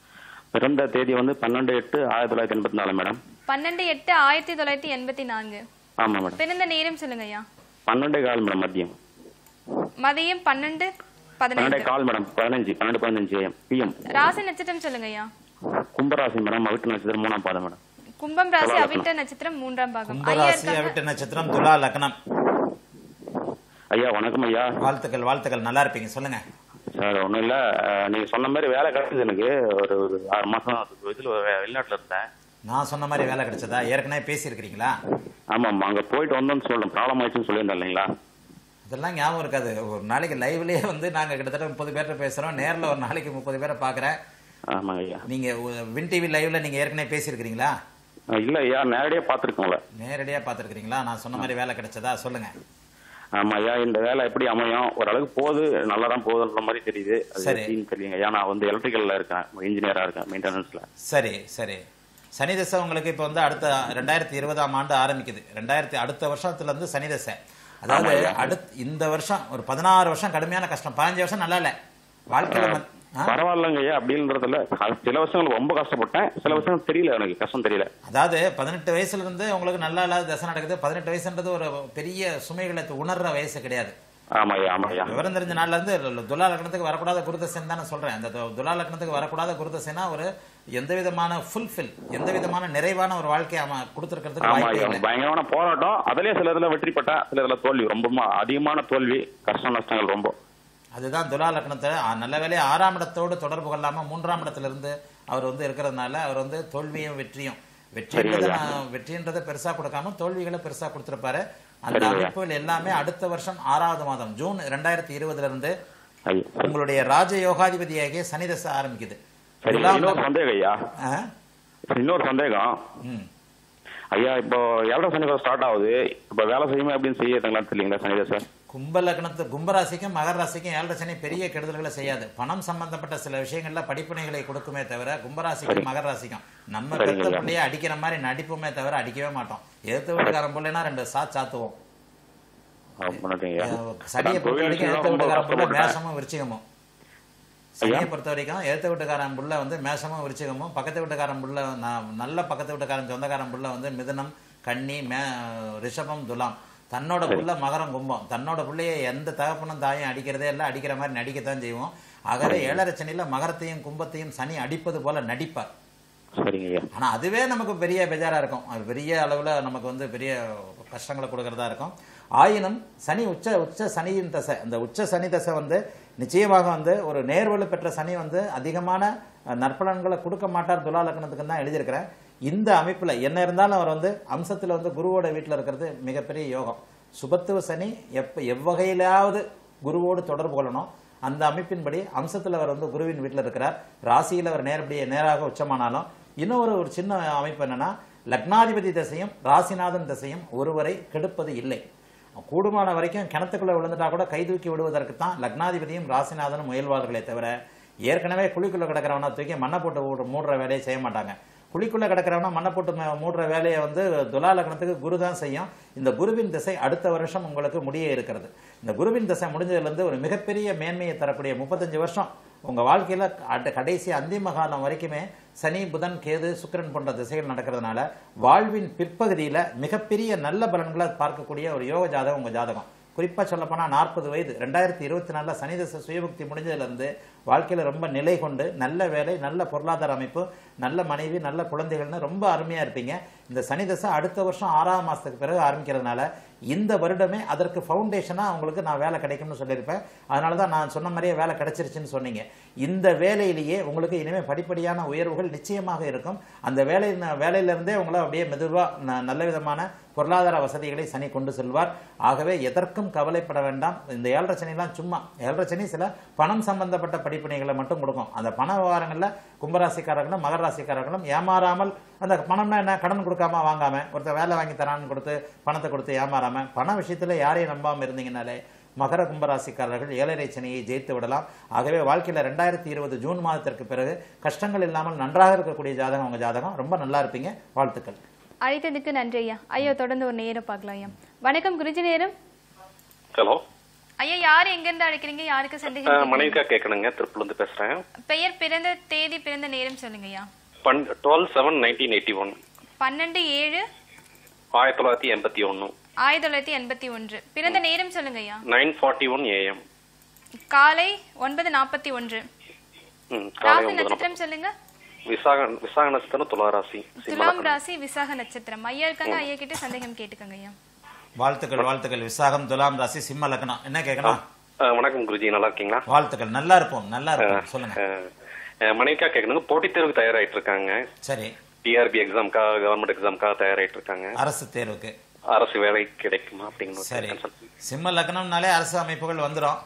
பிறந்த தேதி வந்து பன்னெண்டு எட்டு ஆயிரத்தி தொள்ளாயிரத்தி எண்பத்தி நாலு மேடம் பன்னெண்டு எட்டு ஆயிரத்தி தொள்ளாயிரத்தி எண்பத்தி நான்கு ஆமாம் மேடம் பிறந்த நேரம் சொல்லுங்க ஐயா பன்னெண்டே கால் மேடம் மதியம் மதியம் பன்னெண்டு பன்னெண்டே பதினைந்து கால் மேடம் பதினஞ்சு பன்னெண்டு பதினஞ்சு ஏஎம் பிஎம் ராசி நட்சத்திரம் சொல்லுங்க ஐயா கும்பராசி மேடம் அவிட்டு நட்சத்திரம் மூணாம் பாதம் மேடம் கும்பம் ராசி துலா அவிட்ட நட்சத்திரம் மூன்றாம் பாகம் ஐயா கும்பராசி இருக்காங்க அவிட்ட நட்சத்திரம் துலா லக்னம் ஐயா வணக்கம் ஐயா வாழ்த்துக்கள் வாழ்த்துக்கள் நல்லா இருப்பீங்க சொல்லுங்க சார் ஒன்றும் இல்லை நீங்க சொன்ன மாதிரி வேலை கிடைச்சது எனக்கு ஒரு ஒரு ஆறு மாசம் இதில் வெளிநாட்டில் இருந்தேன் நான் சொன்ன மாதிரி வேலை கிடைச்சதா ஏற்கனவே பேசியிருக்கிறீங்களா ஆமாம் அங்கே போயிட்டு வந்தோம்னு சொல்லணும் ப்ராப்ளம் ஆயிடுச்சுன்னு சொல்லியிருந்தேன் இல்லைங்களா அதெல்லாம் ஞாபகம் இருக்காது ஒரு நாளைக்கு லைவ்லயே வந்து நாங்க கிட்டத்தட்ட முப்பது பேர்ட்ட பேசுறோம் நேர்ல ஒரு நாளைக்கு முப்பது பேரை பாக்குறேன் ஆமாங்க ஐயா நீங்க உ- வின் டிவி லைவ்ல நீங்க ஏற்கனவே பேசியிருக்கிறீங்களா இல்லை ஐயா நேரடியாக பார்த்துருக்கோங்களே நேரடியா பார்த்திருக்கிறீங்களா நான் சொன்ன மாதிரி வேலை கிடைச்சதா சொல்லுங்க ஆமா ஐயா இந்த வேலை எப்படி அமையும் ஓரளவுக்கு போகுது நல்லா தான் போகுதுன்ற மாதிரி தெரியுது அது சரி. எப்படின்னு தெரியல ஐயா நான் வந்து எலக்ட்ரிக்கல்ல இருக்கேன் இன்ஜினியரா இருக்கேன் மெயின்டெனன்ஸ்ல சரி சரி சனி தசை உங்களுக்கு இப்போ வந்து அடுத்த ரெண்டாயிரத்தி இருபதாம் ஆண்டு ஆரம்பிக்குது ரெண்டாயிரத்தி அடுத்த வருஷத்துல இருந்து சனி தசை அதாவது அடுத்த இந்த வருஷம் ஒரு பதினாறு வருஷம் கடுமையான கஷ்டம் பதினஞ்சு வருஷம் நல்லா இல்ல வாழ்க்கையில மத்- ஆ? பரவாயில்லைங்க ஐயா அப்படின்றதுல அது சில வருஷங்கள் ரொம்ப கஷ்டப்பட்டேன் சில வருஷம் தெரியல எனக்கு கஷ்டம் தெரியல அதாவது பதினெட்டு வயசுல இருந்து உங்களுக்கு நல்லா இல்லாத தசை நடக்குது பதினெட்டு வயசுன்றது ஒரு பெரிய சுமைகளை உணர்ற வயசு கிடையாது ஆமா ஐயா ஆமா ஐயா விவரம் தெரிஞ்ச நாள்ல இருந்து ல- துலா லக்னத்துக்கு வரக்கூடாத குருதசைன்னு தானே சொல்றேன் அந்த து- துலா லக்னத்துக்கு வரக்கூடாத குருதசைனா ஒரு எந்த விதமான ஃபுல்ஃபில் எந்த விதமான நிறைவான ஒரு வாழ்க்கையை அவன் கொடுத்துருக்கிறதுக்கு ஆமா வாய்ப்பே ஐயா இல்லை பயங்கரமான போராட்டம் அதுலயே சில இதுல வெற்றி பெட்டேன் சில இதுல தோல்வி ரொம்ப அதிகமான தோல்வி கஷ்ட நஷ்டங்கள் ரொம்ப அதுதான் துலா லக்னத்தை ஆ, நல்ல வேலையை ஆறாம் இடத்தோடு தொடர்பு கொள்ளாம மூன்றாம் இடத்துல இருந்து அவர் வந்து இருக்கிறதுனால அவர் வந்து தோல்வியும் வெற்றியும் வெற்றின்றதை சரிங்க நான் வெற்றின்றதை பெருசா கொடுக்காம தோல்விகளை பெருசா கொடுத்திருப்பாரு அந்த சரிங்க. அமைப்புகள் எல்லாமே அடுத்த வருஷம் ஆறாவது மாதம் ஜூன் ரெண்டாயிரத்தி இருபதுல இருந்து ஐயா உங்களுடைய ராஜ யோகாதிபதியாகிய சனி தசை ஆரம்பிக்குது சரி துலாம் இன்னொரு சந்தேகம் ஐயா ஆ? இன்னொரு சந்தேகம் ம். ஐயா இப்போ எவ்வளவு சனி ஸ்டார்ட் ஆகுது இப்போ வேலை செய்யுமா அப்படின்னு செய்யுதுங்களான்னு தெரியலீங்களா சனி தசை கும்ப லக்னத்து கும்பராசிக்கும் மகர ராசிக்கும் ஏழரை சனி பெரிய கெடுதல்களை செய்யாது பணம் சம்பந்தப்பட்ட சில விஷயங்கள்ல படிப்பினைகளை கொடுக்குமே தவிர கும்பராசிக்கும் மகர ராசிக்கும் நம்ம சரிங்க பெத்த ஐயா. பிள்ளைய அடிக்கிற மாதிரி நடிப்புமே தவிர அடிக்கவே மாட்டோம் எதிர்த்து வீட்டுக்காரன் பிள்ளைனா ரெண்டு சா சாத்துவோம் ரொம்ப நன்றிங்க ஐயா. அஹ் சனியை அதான் பொறுத்த தொழில் வரைக்கும் விஷயம் எழுத்த ரொம்ப வீட்டுக்காரன் புள்ள கஷ்டப்பட்டேன். மேஷமும் விருச்சிகமும் சனியை பொறுத்த வரைக்கும் எழுத்த வீட்டுக்காரன் புள்ள வந்து மேஷமும் விருச்சிகமும் பக்கத்து வீட்டுக்காரன் புள்ள ந- நல்ல பக்கத்து வீட்டுக்காரன் சொந்தக்காரன் புள்ள வந்து மிதுனம் கன்னி மே ரிஷபம் துலாம் தன்னோட புள்ள மகரம் கும்பம் தன்னோட புள்ளைய எந்த தகப்பனும் தாயும் அடிக்கிறதே இல்லை அடிக்கிற மாதிரி நடிக்கத்தான் செய்வோம் ஆகவே ஏழரை சனியில மகரத்தையும் கும்பத்தையும் சனி அடிப்பது போல நடிப்பார் சரிங்க ஐயா ஆனா அதுவே நமக்கு பெரிய பெஜாரா இருக்கும் அது பெரிய அளவுல நமக்கு வந்து பெரிய கஷ்டங்களை கொடுக்கறதா இருக்கும் ஆயினும் சனி உச்ச உச்ச சனியின் தசை அந்த உச்ச சனி தசை வந்து நிச்சயமாக வந்து ஒரு நேர்வலு பெற்ற சனி வந்து அதிகமான அஹ், நற்பலன்களை கொடுக்க மாட்டார் துலா லக்னத்துக்கு தான் எழுதியிருக்கிறேன் இந்த அமைப்புல என்ன இருந்தாலும் அவர் வந்து அம்சத்துல வந்து குருவோட வீட்டுல இருக்கிறது மிகப்பெரிய யோகம் சுபத்துவ சனி எப்ப எவ்வகையிலாவது குருவோடு தொடர்பு கொள்ளணும் அந்த அமைப்பின்படி அம்சத்தில் அவர் வந்து குருவின் வீட்டில் இருக்கிறார் ராசியில் அவர் நேரடியே நேராக உச்சமானாலும் இன்னொரு ஒரு சின்ன அமைப்பு என்னன்னா லக்னாதிபதி திசையும் ராசிநாதன் திசையும் ஒருவரை கெடுப்பது இல்லை கூடுமான வரைக்கும் கிணத்துக்குள்ள விழுந்துட்டா கூட கை தூக்கி விடுவதற்கு தான் லக்னாதிபதியும் ராசிநாதனும் முயல்வார்களே தவிர ஏற்கனவே குழிக்குள்ள கிடக்கிறவனை தூக்கி மண்ணை போட்டு மூடுற- மூடுற வேலையை செய்ய மாட்டாங்க குழிக்குள்ள கிடக்கிறவன மண்ணை போட்டு ம- மூடுற வேலையை வந்து துலா லக்னத்துக்கு குரு தான் செய்யும் இந்த குருவின் திசை அடுத்த வருஷம் உங்களுக்கு முடிய இருக்கிறது இந்த குருவின் திசை முடிஞ்சதுலேருந்து ஒரு மிகப்பெரிய மேன்மையை தரக்கூடிய முப்பத்தஞ்சு வருஷம் உங்க வாழ்க்கையில அட- கடைசி அந்திம காலம் வரைக்குமே சனி புதன் கேது சுக்கிரன் போன்ற திசைகள் நடக்கிறதுனால வாழ்வின் பிற்பகுதியில மிகப்பெரிய நல்ல பலன்களை பார்க்கக்கூடிய ஒரு யோக ஜாதகம் உங்க ஜாதகம் குறிப்பா சொல்லப்போனா நாற்பது வயது ரெண்டாயிரத்தி இருபத்தி நாலுல சனி தசை சுயபக்தி முடிஞ்சதுல இருந்து வாழ்க்கையில ரொம்ப நிலை கொண்டு நல்ல வேலை நல்ல பொருளாதார அமைப்பு நல்ல மனைவி நல்ல குழந்தைகள்னு ரொம்ப அருமையா இருப்பீங்க இந்த சனி தசை அடுத்த வருஷம் ஆறாம் மாசத்துக்கு பிறகு ஆரம்பிக்கிறதுனால இந்த வருடமே அதற்கு ஃபவுண்டேஷனா உங்களுக்கு நான் வேலை கிடைக்கும்னு சொல்லியிருப்பேன் அதனால தான் நான் சொன்ன மாதிரியே வேலை கிடைச்சிருச்சுன்னு சொன்னீங்க இந்த வேலையிலேயே உங்களுக்கு இனிமே படிப்படியான உயர்வுகள் நிச்சயமாக இருக்கும் அந்த வேலை வேலையிலிருந்தே உங்களை அப்படியே மெதுவா ந- நல்ல விதமான பொருளாதார வசதிகளை சனி கொண்டு செல்வார் ஆகவே எதற்கும் கவலைப்பட வேண்டாம் இந்த ஏழரை சனிலாம் சும்மா ஏழரை சனி சில பணம் சம்பந்தப்பட்ட படிப்பினைகளை மட்டும் கொடுக்கும் அந்த பண விவகாரங்களில் கும்பராசிக்காரர்களும் மகர ராசிக்காரர்களும் ஏமாறாமல் அந்த பணம்னா என்ன கடன் கொடுக்காம வாங்காம ஒருத்தர் வேலை வாங்கி தரான்னு கொடுத்து பணத்தை கொடுத்து ஏமாறாம பண விஷயத்துல யாரையும் நம்பாம இருந்தீங்கனாலே மகர கும்பராசிக்காரர்கள் ஏழரை சனியை ஜெயித்து விடலாம் ஆகவே வாழ்க்கையில ரெண்டாயிரத்தி இருபது ஜூன் மாதத்திற்கு பிறகு கஷ்டங்கள் இல்லாமல் நன்றாக இருக்கக்கூடிய ஜாதகம் உங்க ஜாதகம் ரொம்ப நல்லா இருப்பீங்க வாழ்த்துக்கள் அழைத்ததுக்கு நன்றி ஐயா ஐயா தொடர்ந்து ஒரு நேரம் பார்க்கலாம் ஐயா வணக்கம் குருஜி நேரம் ஹலோ ஐயா யார் எங்கிருந்து அழைக்கிறீங்க யாருக்கு சந்தேகம் கேட்குறீங்க? மணிகா கேட்கணுங்க திருப்பூர்லேருந்து பேசுகிறேன் பெயர் பிறந்த தேதி பிறந்த நேரம் சொல்லுங்க ஐயா பன் twelve seven nineteen eighty one பன்னெண்டு ஏழு ஆயிரத்தி தொள்ளாயிரத்தி எண்பத்தி ஒன்று ஆயிரத்தி தொள்ளாயிரத்தி எண்பத்தி ஒன்று பிறந்த நேரம் சொல்லுங்க ஐயா நைன் ஃபார்ட்டி ஒன் ஏஎம் காலை ஒன்பது நாற்பத்தி ஒன்று ம் காலை ராசி ஒன்பது நாற்பது நட்சத்திரம் சொல்லுங்க விசாக விசாக நட்சத்திரம் துலா ராசி சிம்ம துலாம் லக்னம். ராசி விசாக நட்சத்திரம் ஐயா இருக்காங்க ஐயா கிட்ட சந்தேகம் கேட்டுக்கோங்க ஐயா வாழ்த்துக்கள் வாழ்த்துக்கள் விசாகம் துலாம் ராசி சிம்ம லக்னம் என்ன கேட்கணும் அஹ், வணக்கம் குருஜி நல்லா இருக்கீங்களா வாழ்த்துக்கள் நல்லா இருப்போம் நல்லா இருப்போம் சொல்லுங்க அஹ், அஹ், மனைவிக்கா கேட்கணுங்க போட்டித் தேர்வுக்கு தயாராயிட்டு இருக்காங்க சரி டிஆர்பி எக்ஸாம்க்கா கவர்மெண்ட் எக்ஸாம்க்கா தயாராயிட்டு இருக்காங்க அரசு தேர்வுக்கு அரசு வேலை கிடைக்குமா அப்படிங்கிற ஒரு சரி concern. சிம்ம லக்னம்னாலே அரசு அமைப்புகள் வந்துடும்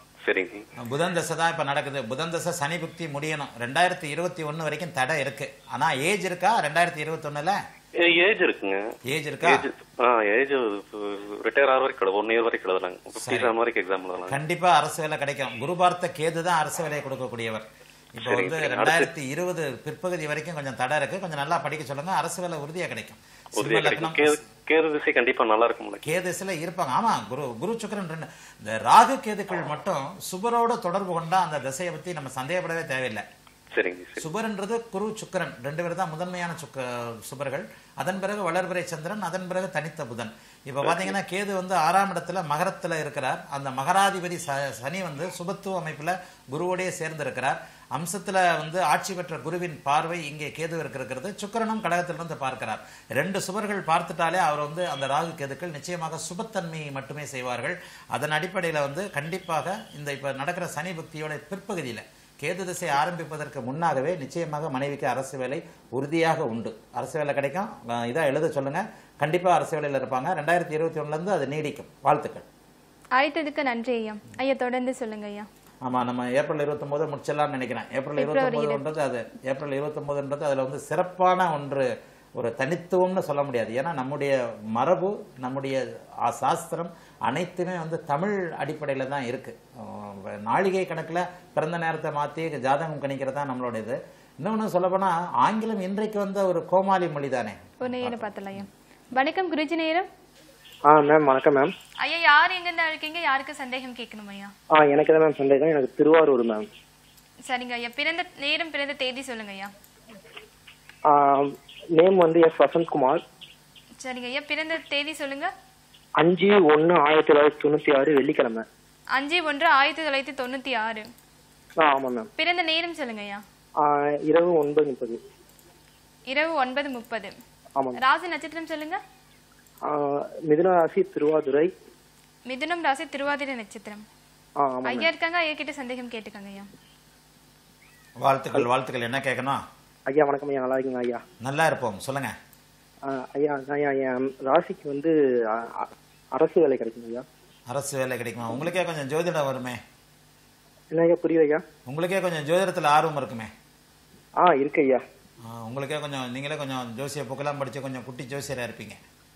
சரிங்க புதன் தசை தான் இப்ப நடக்குது புதன் தசை சனி புக்தி முடியணும் ரெண்டாயிரத்தி இருபத்தி ஒண்ணு வரைக்கும் தடை இருக்கு ஆனா ஏஜ் இருக்கா ரெண்டாயிரத்தி இருபத்தி ஒண்ணுல ஏஜ் இருக்குங்க ஏஜ் இருக்கா ஏஜ் ஆ ஏஜ் ரிட்டையர் ஆகிற வரைக்கும் எழுதும் ஒன் இயர் வரைக்கும் எழுதலாங்க ஃபிஃப்டி செவன் வரைக்கும் எக்ஸாம் எழுதலாம் கண்டிப்பா அரசு வேலை கிடைக்கும் குரு பார்த்த கேது தான் அரசு வேலையை கொடுக்கக்கூடியவர் இப்போ சரி, வந்து சரி. ரெண்டாயிரத்தி இருபது பிற்பகுதி வரைக்கும் கொஞ்சம் தடை இருக்கு கொஞ்சம் நல்லா படிக்க சொல்லுங்க அரசு வேலை உறுதியா கிடைக்கும் உறுதியா சிம்ம கிடைக்கும் லக்னம் கேது கேது திசை கண்டிப்பா நல்லா இருக்கும் கேதுசில இருப்பாங்க ஆமா குரு குரு சுக்கிரன் ரெண்டு இந்த ராகு கேதுக்கள் மட்டும் சுபரோட தொடர்பு கொண்டா அந்த திசையை பத்தி நம்ம சந்தேகப்படவே தேவையில்லை சரிங்க சரி சுபர்ன்றது குரு சுக்கிரன் ரெண்டு பேர் தான் முதன்மையான சுக்க சுபர்கள் அதன் பிறகு வளர்பிறை சந்திரன் அதன் பிறகு தனித்த புதன் இப்ப பாத்தீங்கன்னா கேது வந்து ஆறாம் இடத்துல மகரத்துல இருக்கிறார் அந்த மகராதிபதி ச- சனி வந்து சுபத்துவ அமைப்புல குருவோடயே சேர்ந்து இருக்கிறார் அம்சத்துல வந்து ஆட்சி பெற்ற குருவின் பார்வை இங்கே கேது இருக்கிறது சுக்கிரனும் கடகத்திலிருந்து பார்க்கிறார் ரெண்டு சுபர்கள் பார்த்துட்டாலே அவர் வந்து அந்த ராகு கேதுக்கள் நிச்சயமாக சுபத்தன்மையை மட்டுமே செய்வார்கள் அதன் அடிப்படையில வந்து கண்டிப்பாக இந்த இப்ப நடக்கிற சனி பக்தியோட பிற்பகுதியில கேது திசை ஆரம்பிப்பதற்கு முன்னாகவே நிச்சயமாக மனைவிக்கு அரசு வேலை உறுதியாக உண்டு அரசு வேலை கிடைக்கும் அஹ் இதா எழுத சொல்லுங்க கண்டிப்பா அரசு வேலையில இருப்பாங்க ரெண்டாயிரத்தி இருபத்தி ஒண்ணுல இருந்து அது நீடிக்கும் வாழ்த்துக்கள் அழைத்ததுக்கு நன்றி ஐயா ஐயா தொடர்ந்து சொல்லுங்க ஐயா ஆமா நம்ம ஏப்ரல் இருபத்தொன்பது முடிச்சிடலாம்னு நினைக்கிறேன் ஏப்ரல் இருபத்தொன்பதுன்றது அது ஏப்ரல் இருபத்தொன்பதுன்றது அதுல வந்து சிறப்பான ஒன்று ஒரு தனித்துவம்னு சொல்ல முடியாது ஏன்னா நம்முடைய மரபு நம்முடைய ஆ- சாஸ்திரம் அனைத்துமே வந்து தமிழ் அடிப்படையில தான் இருக்கு அஹ் நாளிகை கணக்குல பிறந்த நேரத்தை மாத்தி ஜாதகம் கணிக்கிறது தான் நம்மளோட இது இன்னொன்னு சொல்லப்போனா ஆங்கிலம் இன்றைக்கு வந்த ஒரு கோமாளி மொழி தானே ஒரு நேரம் பார்த்தலாம் ஐயா வணக்கம் குருஜி நேரம் ஆ மேம் வணக்கம் மேம் ஐயா யார் எங்கிருந்து இருக்கீங்க யாருக்கு சந்தேகம் கேட்கணும் ஐயா ஆ எனக்கு தான் மேம் சந்தேகம் எனக்கு திருவாரூர் மேம் சரிங்க ஐயா பிறந்த நேரம் பிறந்த தேதி சொல்லுங்க ஐயா நேம் வந்து எஸ் வசந்த்குமார் சரிங்க ஐயா பிறந்த தேதி சொல்லுங்க அஞ்சு ஒன்று ஆயிரத்தி தொள்ளாயிரத்தி தொண்ணூற்றி ஆறு வெள்ளிக்கிழமை அஞ்சு ஒன்று ஆயிரத்தி தொள்ளாயிரத்தி தொண்ணூத்தி ஆறு ஆ ஆமாம் மேம் பிறந்த நேரம் சொல்லுங்க ஐயா ஆ, இரவு ஒன்பது முப்பது இரவு ஒன்பது முப்பது ஆமாம் ராசி நட்சத்திரம் சொல்லுங்க ஆ, மிதுன ராசி திருவாதுரை மிதுனம் ராசி திருவாதிரை நட்சத்திரம் ஆ ஆமாம் மேம் ஐயா இருக்காங்க ஐயா கிட்ட சந்தேகம் கேட்டுக்கோங்க ஐயா வாழ்த்துக்கள் வாழ்த்துக்கள் என்ன கேட்கணும் ஐயா வணக்கம் ஐயா நல்லா இருக்கீங்க ஐயா நல்லா இருப்போம் சொல்லுங்க ஆ, ஐயா ஐயா என் ராசிக்கு வந்து ஆ, ஆ, அரசு வேலை கிடைக்கும் ஐயா அரசு வேலை கிடைக்குமா உங்களுக்கே கொஞ்சம் ஜோதிடம் வருமே என்ன ஐயா புரியுது ஐயா உங்களுக்கே கொஞ்சம் ஜோதிடத்துல ஆர்வம் இருக்குமே ஆ இருக்கு ஐயா ஆ, உங்களுக்கே கொஞ்சம் நீங்களே கொஞ்சம் ஜோசிய புக்கெல்லாம் படிச்சு கொஞ்சம் குட்டி ஜோசியரா இருப்பீங்க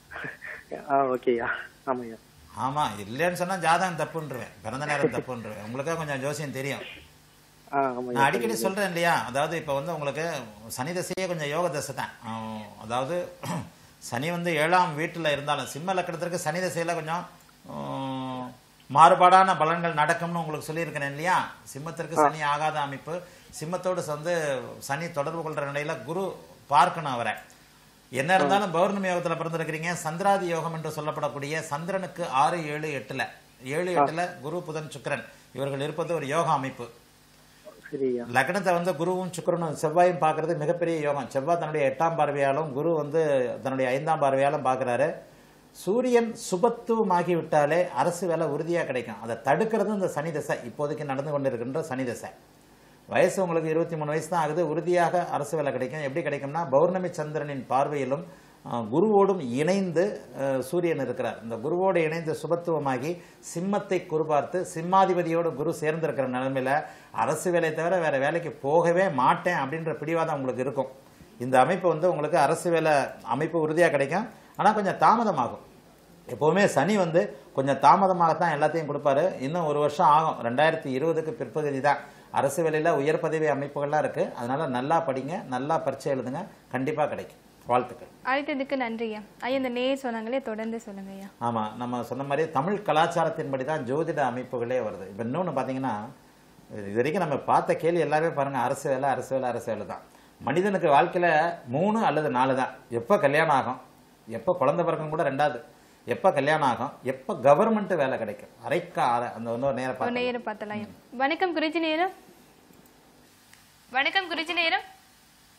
ஆ ஓகே ஐயா ஆமாம் ஐயா ஆமா இல்லைன்னு சொன்னா ஜாதகம் தப்புன்றுவேன் பிறந்த நேரம் தப்புன்றுவேன் உங்களுக்கே கொஞ்சம் ஜோசியம் தெரியும் ஆ ஆமாம் நான் அடிக்கடி சொல்றேன் இல்லையா அதாவது இப்ப வந்து உங்களுக்கு சனி தசையே கொஞ்சம் யோக தசை தான் ஆஹ் அதாவது சனி வந்து ஏழாம் வீட்டுல இருந்தாலும் சிம்ம லக்கணத்திற்கு சனி தசையில கொஞ்சம் ஆஹ், மாறுபாடான பலன்கள் நடக்கும்னு உங்களுக்கு சொல்லியிருக்கிறேன் இல்லையா சிம்மத்திற்கு சனி ஆகாத அமைப்பு சிம்மத்தோடு வந்து சனி தொடர்பு கொள்ற நிலையில குரு பார்க்கணும் அவரை என்ன இருந்தாலும் பௌர்ணமி யோகத்துல பிறந்திருக்கிறீங்க சந்திராதி யோகம் என்று சொல்லப்படக்கூடிய சந்திரனுக்கு ஆறு ஏழு எட்டுல ஏழு எட்டுல குரு புதன் சுக்கிரன் இவர்கள் இருப்பது ஒரு யோக அமைப்பு சரி ஐயா லக்னத்தை வந்து குருவும் சுக்கிரனும் செவ்வாயும் பார்க்கறது மிகப்பெரிய யோகம் செவ்வாய் தன்னுடைய எட்டாம் பார்வையாலும் குரு வந்து தன்னுடைய ஐந்தாம் பார்வையாலும் பார்க்கறாரு சூரியன் சுபத்துவமாகி விட்டாலே அரசு வேலை உறுதியா கிடைக்கும் அதை தடுக்கிறது இந்த சனி தசை இப்போதைக்கு நடந்து கொண்டிருக்கின்ற சனி தசை வயசு உங்களுக்கு இருபத்தி மூணு வயசு தான் ஆகுது உறுதியாக அரசு வேலை கிடைக்கும் எப்படி கிடைக்கும்னா பௌர்ணமி சந்திரனின் பார்வையிலும் அஹ், குருவோடும் இணைந்து அஹ், சூரியன் இருக்கிறார் இந்த குருவோடு இணைந்து சுபத்துவமாகி சிம்மத்தை குறிபார்த்து சிம்மாதிபதியோடு குரு சேர்ந்திருக்கிற நிலைமையில அரசு வேலை தவிர வேற வேலைக்கு போகவே மாட்டேன் அப்படின்ற பிடிவாதம் உங்களுக்கு இருக்கும் இந்த அமைப்பு வந்து உங்களுக்கு அரசு வேலை அமைப்பு உறுதியா கிடைக்கும் ஆனா கொஞ்சம் தாமதமாகும் எப்பவுமே சனி வந்து கொஞ்சம் தாமதமாகத்தான் எல்லாத்தையும் கொடுப்பாரு இன்னும் ஒரு வருஷம் ஆகும் ரெண்டாயிரத்தி இருபதுக்கு பிற்பகுதி தான் அரசு வேலையில உயர் பதவி அமைப்புகள்லாம் இருக்கு அதனால நல்லா படிங்க நல்லா பரீட்சை எழுதுங்க கண்டிப்பா கிடைக்கும் வாழ்த்துக்கள் அழைத்ததுக்கு நன்றி ஐயா ஐயா இந்த நேர் சொன்னாங்களே தொடர்ந்து சொல்லுங்க ஐயா ஆமா நம்ம சொன்ன மாதிரி தமிழ் கலாச்சாரத்தின்படி தான் ஜோதிட அமைப்புகளே வருது இப்ப இன்னொன்னு பாத்தீங்கன்னா இது வரைக்கும் நம்ம பார்த்த கேள்வி எல்லாமே பாருங்க அரசு வேலை அரசு வேலை அரசு வேலை தான் மனிதனுக்கு வாழ்க்கையில மூணு அல்லது நாலு தான் எப்ப கல்யாணம் ஆகும் எப்ப குழந்தை பிறக்கும் கூட ரெண்டாவது எப்ப கல்யாணம் ஆகும் எப்ப கவர்மெண்ட் வேலை கிடைக்கும் அரைக்கா அரை அந்த இன்னொரு நேரம் ஒரு பார்க்கலாம். நேரம் பார்த்தலாம் ஐயா வணக்கம் குருஜி நேரம் வணக்கம் குருஜி நேரம்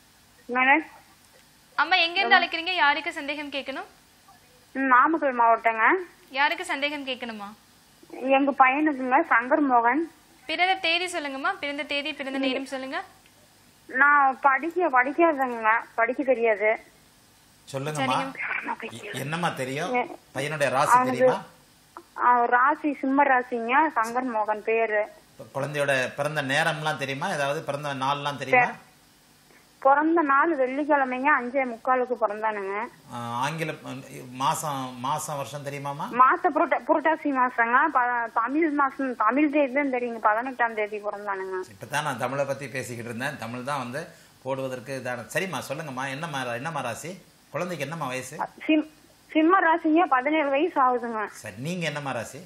மேடம் அம்மா எங்க இருந்து அழைக்கிறீங்க யாருக்கு சந்தேகம் கேட்கணும் நாமக்கல் மாவட்டங்க யாருக்கு சந்தேகம் கேட்கணுமா எங்க பையனுக்குங்க சங்கர் மோகன் பிறந்த தேதி சொல்லுங்கம்மா பிறந்த தேதி பிறந்த நேரம் சொல்லுங்க நான் படிக்க படிக்காதங்க படிக்க தெரியாது சொல்லுங்கம்மா எ- என்னம்மா தெரியும் பையனுடைய ராசி தெரியுமா அவர் ராசி சிம்ம ராசிங்க சங்கர் மோகன் பேரு குழந்தையோட பிறந்த நேரம்லாம் தெரியுமா ஏதாவது பிறந்த நாள்லாம் தெரியுமா பிறந்த நாள் வெள்ளிக்கிழமைங்க அஞ்சே முக்காலுக்கு பிறந்தானுங்க ஆஹ் ஆங்கில மாசம் மாசம் வருஷம் தெரியுமாமா மாச புரட்ட புரட்டாசி மாசங்க ப- தமிழ் மாசம் தமிழ் தேதி தான் தெரியுங்க பதினெட்டாம் தேதி பிறந்தானுங்க இப்பதான் நான் தமிழை பத்தி பேசிக்கிட்டு இருந்தேன் தமிழ் தான் வந்து போடுவதற்கு இதான சரிம்மா சொல்லுங்கம்மா என்னம்மா என்னம்மா ராசி குழந்தைக்கு என்னம்மா வயசு சிம் சிம்ம ராசிங்க பதினேழு வயசு ஆகுதுங்க சரி நீங்க என்னம்மா ராசி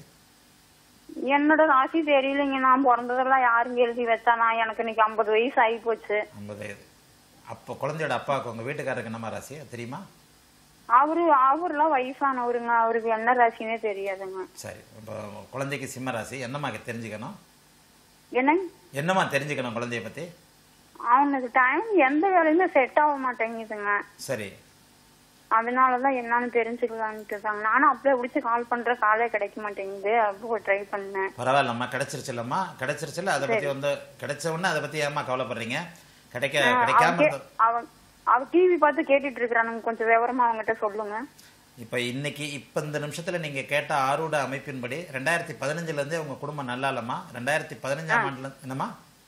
என்னோட ராசி தெரியலைங்க நான் பிறந்ததெல்லாம் யாருங்க எழுதி வச்சா நான் எனக்கு இன்னைக்கு ஐம்பது வயசு ஆகி போச்சு ஐம்பது வயது அப்போ குழந்தையோட அப்பாவுக்கு உங்க வீட்டுக்காரருக்கு என்னம்மா ராசி அது தெரியுமா அவரு அவர்லாம் வயசானவருங்க அவருக்கு என்ன ராசினே தெரியாதுங்க சரி இப்போ குழந்தைக்கு சிம்ம ராசி என்னம்மா தெரிஞ்சுக்கணும் என்னங்க என்னம்மா தெரிஞ்சுக்கணும் குழந்தைய பத்தி அவனுக்கு டைம் எந்த வேலையுமே செட் ஆக மாட்டேங்குதுங்க சரி அதனாலதான் என்னன்னு தெரிஞ்சுக்கலான்ட்டு தாங்க நானும் அப்படியே பிடிச்சி கால் பண்ற காலே கிடைக்க மாட்டேங்குது அப்போ ட்ரை பண்ணேன் பரவாயில்லம்மா கிடைச்சிருச்சுல்லம்மா கிடைச்சிருச்சுல அதை பத்தி வந்து கிடைச்ச உடனே அதை பத்தி ஏமா கவலைப்படுறீங்க கிடைக்க கிடைக்காம அவன் கே- இருந்த- அவன் அவ டிவி பார்த்து கேட்டுட்டு இருக்கிறானுங்க கொஞ்சம் விவரமா அவங்ககிட்ட சொல்லுங்க இப்ப இன்னைக்கு இப்ப இந்த நிமிஷத்துல நீங்க கேட்ட ஆரூட அமைப்பின்படி ரெண்டாயிரத்தி பதினஞ்சுல இருந்தே உங்க குடும்பம் நல்லா இல்லம்மா ரெண்டாயிரத்தி பதினஞ்சாம் ஆண்டுல இருந்து- என்னம்மா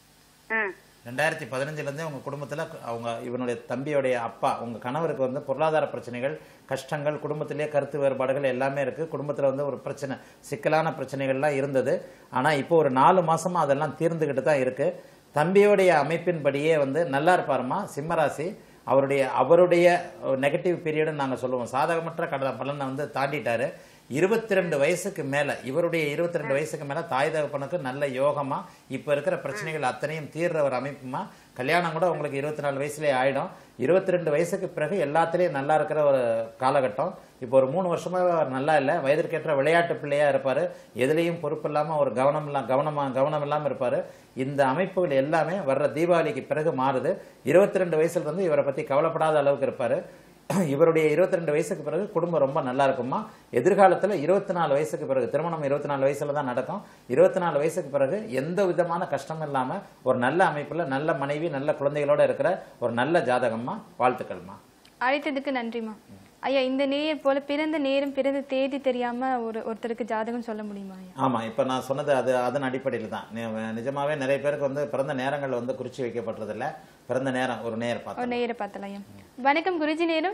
ம் ரெண்டாயிரத்தி பதினஞ்சுல இருந்தே உங்க குடும்பத்துல அவங்க இவனுடைய தம்பியோடைய அப்பா உங்க கணவருக்கு வந்து பொருளாதார பிரச்சனைகள் கஷ்டங்கள் குடும்பத்திலேயே கருத்து வேறுபாடுகள் எல்லாமே இருக்கு குடும்பத்துல வந்து ஒரு பிரச்சனை சிக்கலான பிரச்சனைகள்லாம் இருந்தது ஆனா இப்போ ஒரு நாலு மாசமா அதெல்லாம் தீர்ந்துகிட்டு தான் இருக்கு தம்பியோடைய அமைப்பின்படியே வந்து நல்லா இருப்பாருமா சிம்மராசி அவருடைய அவருடைய நெகட்டிவ் பீரியடுன்னு நாங்க சொல்லுவோம் சாதகமற்ற கடந்த பலனை வந்து தாண்டிட்டாரு இருபத்தி ரெண்டு வயசுக்கு மேல இவருடைய இருபத்தி ரெண்டு வயசுக்கு மேல தாய் தகப்பனுக்கு நல்ல யோகமா இப்ப இருக்கிற பிரச்சனைகள் அத்தனையும் தீர்ற ஒரு அமைப்புமா கல்யாணம் கூட உங்களுக்கு இருபத்தி நாலு வயசுலயே ஆயிடும் இருபத்தி ரெண்டு வயசுக்கு பிறகு எல்லாத்துலயும் நல்லா இருக்கிற ஒரு காலகட்டம் இப்போ ஒரு மூணு வருஷமா அவர் நல்லா இல்லை வயதிற்கேற்ற விளையாட்டு பிள்ளையா இருப்பாரு எதுலேயும் பொறுப்பு இல்லாம ஒரு கவனம் இல்லாம கவனமா கவனம் இல்லாம இருப்பாரு இந்த அமைப்புகள் எல்லாமே வர்ற தீபாவளிக்கு பிறகு மாறுது இருபத்தி ரெண்டு வயசுல இருந்து இவரை பத்தி கவலைப்படாத அளவுக்கு இருப்பாரு இவருடைய இருபத்தி ரெண்டு வயசுக்கு பிறகு குடும்பம் ரொம்ப நல்லா இருக்குமா எதிர்காலத்துல இருபத்தி நாலு வயசுக்கு பிறகு திருமணம் இருபத்தி நாலு வயசுல தான் நடக்கும் இருபத்தி நாலு வயசுக்கு பிறகு எந்த விதமான கஷ்டமும் இல்லாம ஒரு நல்ல அமைப்புல நல்ல மனைவி நல்ல குழந்தைகளோட இருக்கிற ஒரு நல்ல ஜாதகம்மா வாழ்த்துக்கள்மா அழைத்ததுக்கு நன்றிம்மா ஐயா இந்த நேர் போல பிறந்த நேரம் பிறந்த தேதி தெரியாம ஒரு ஒருத்தருக்கு ஜாதகம் சொல்ல முடியுமா ஐயா ஆமா இப்ப நான் சொன்னது அது அதன் அடிப்படையில் தான் நி- நிஜமாவே நிறைய பேருக்கு வந்து பிறந்த நேரங்கள் வந்து குறிச்சு வைக்கப்படுறது இல்ல பிறந்த நேரம் ஒரு நேர் ஒரு பார்த்தோம் நேர பார்த்தலாம் ஐயா வணக்கம் குருஜி நேரம்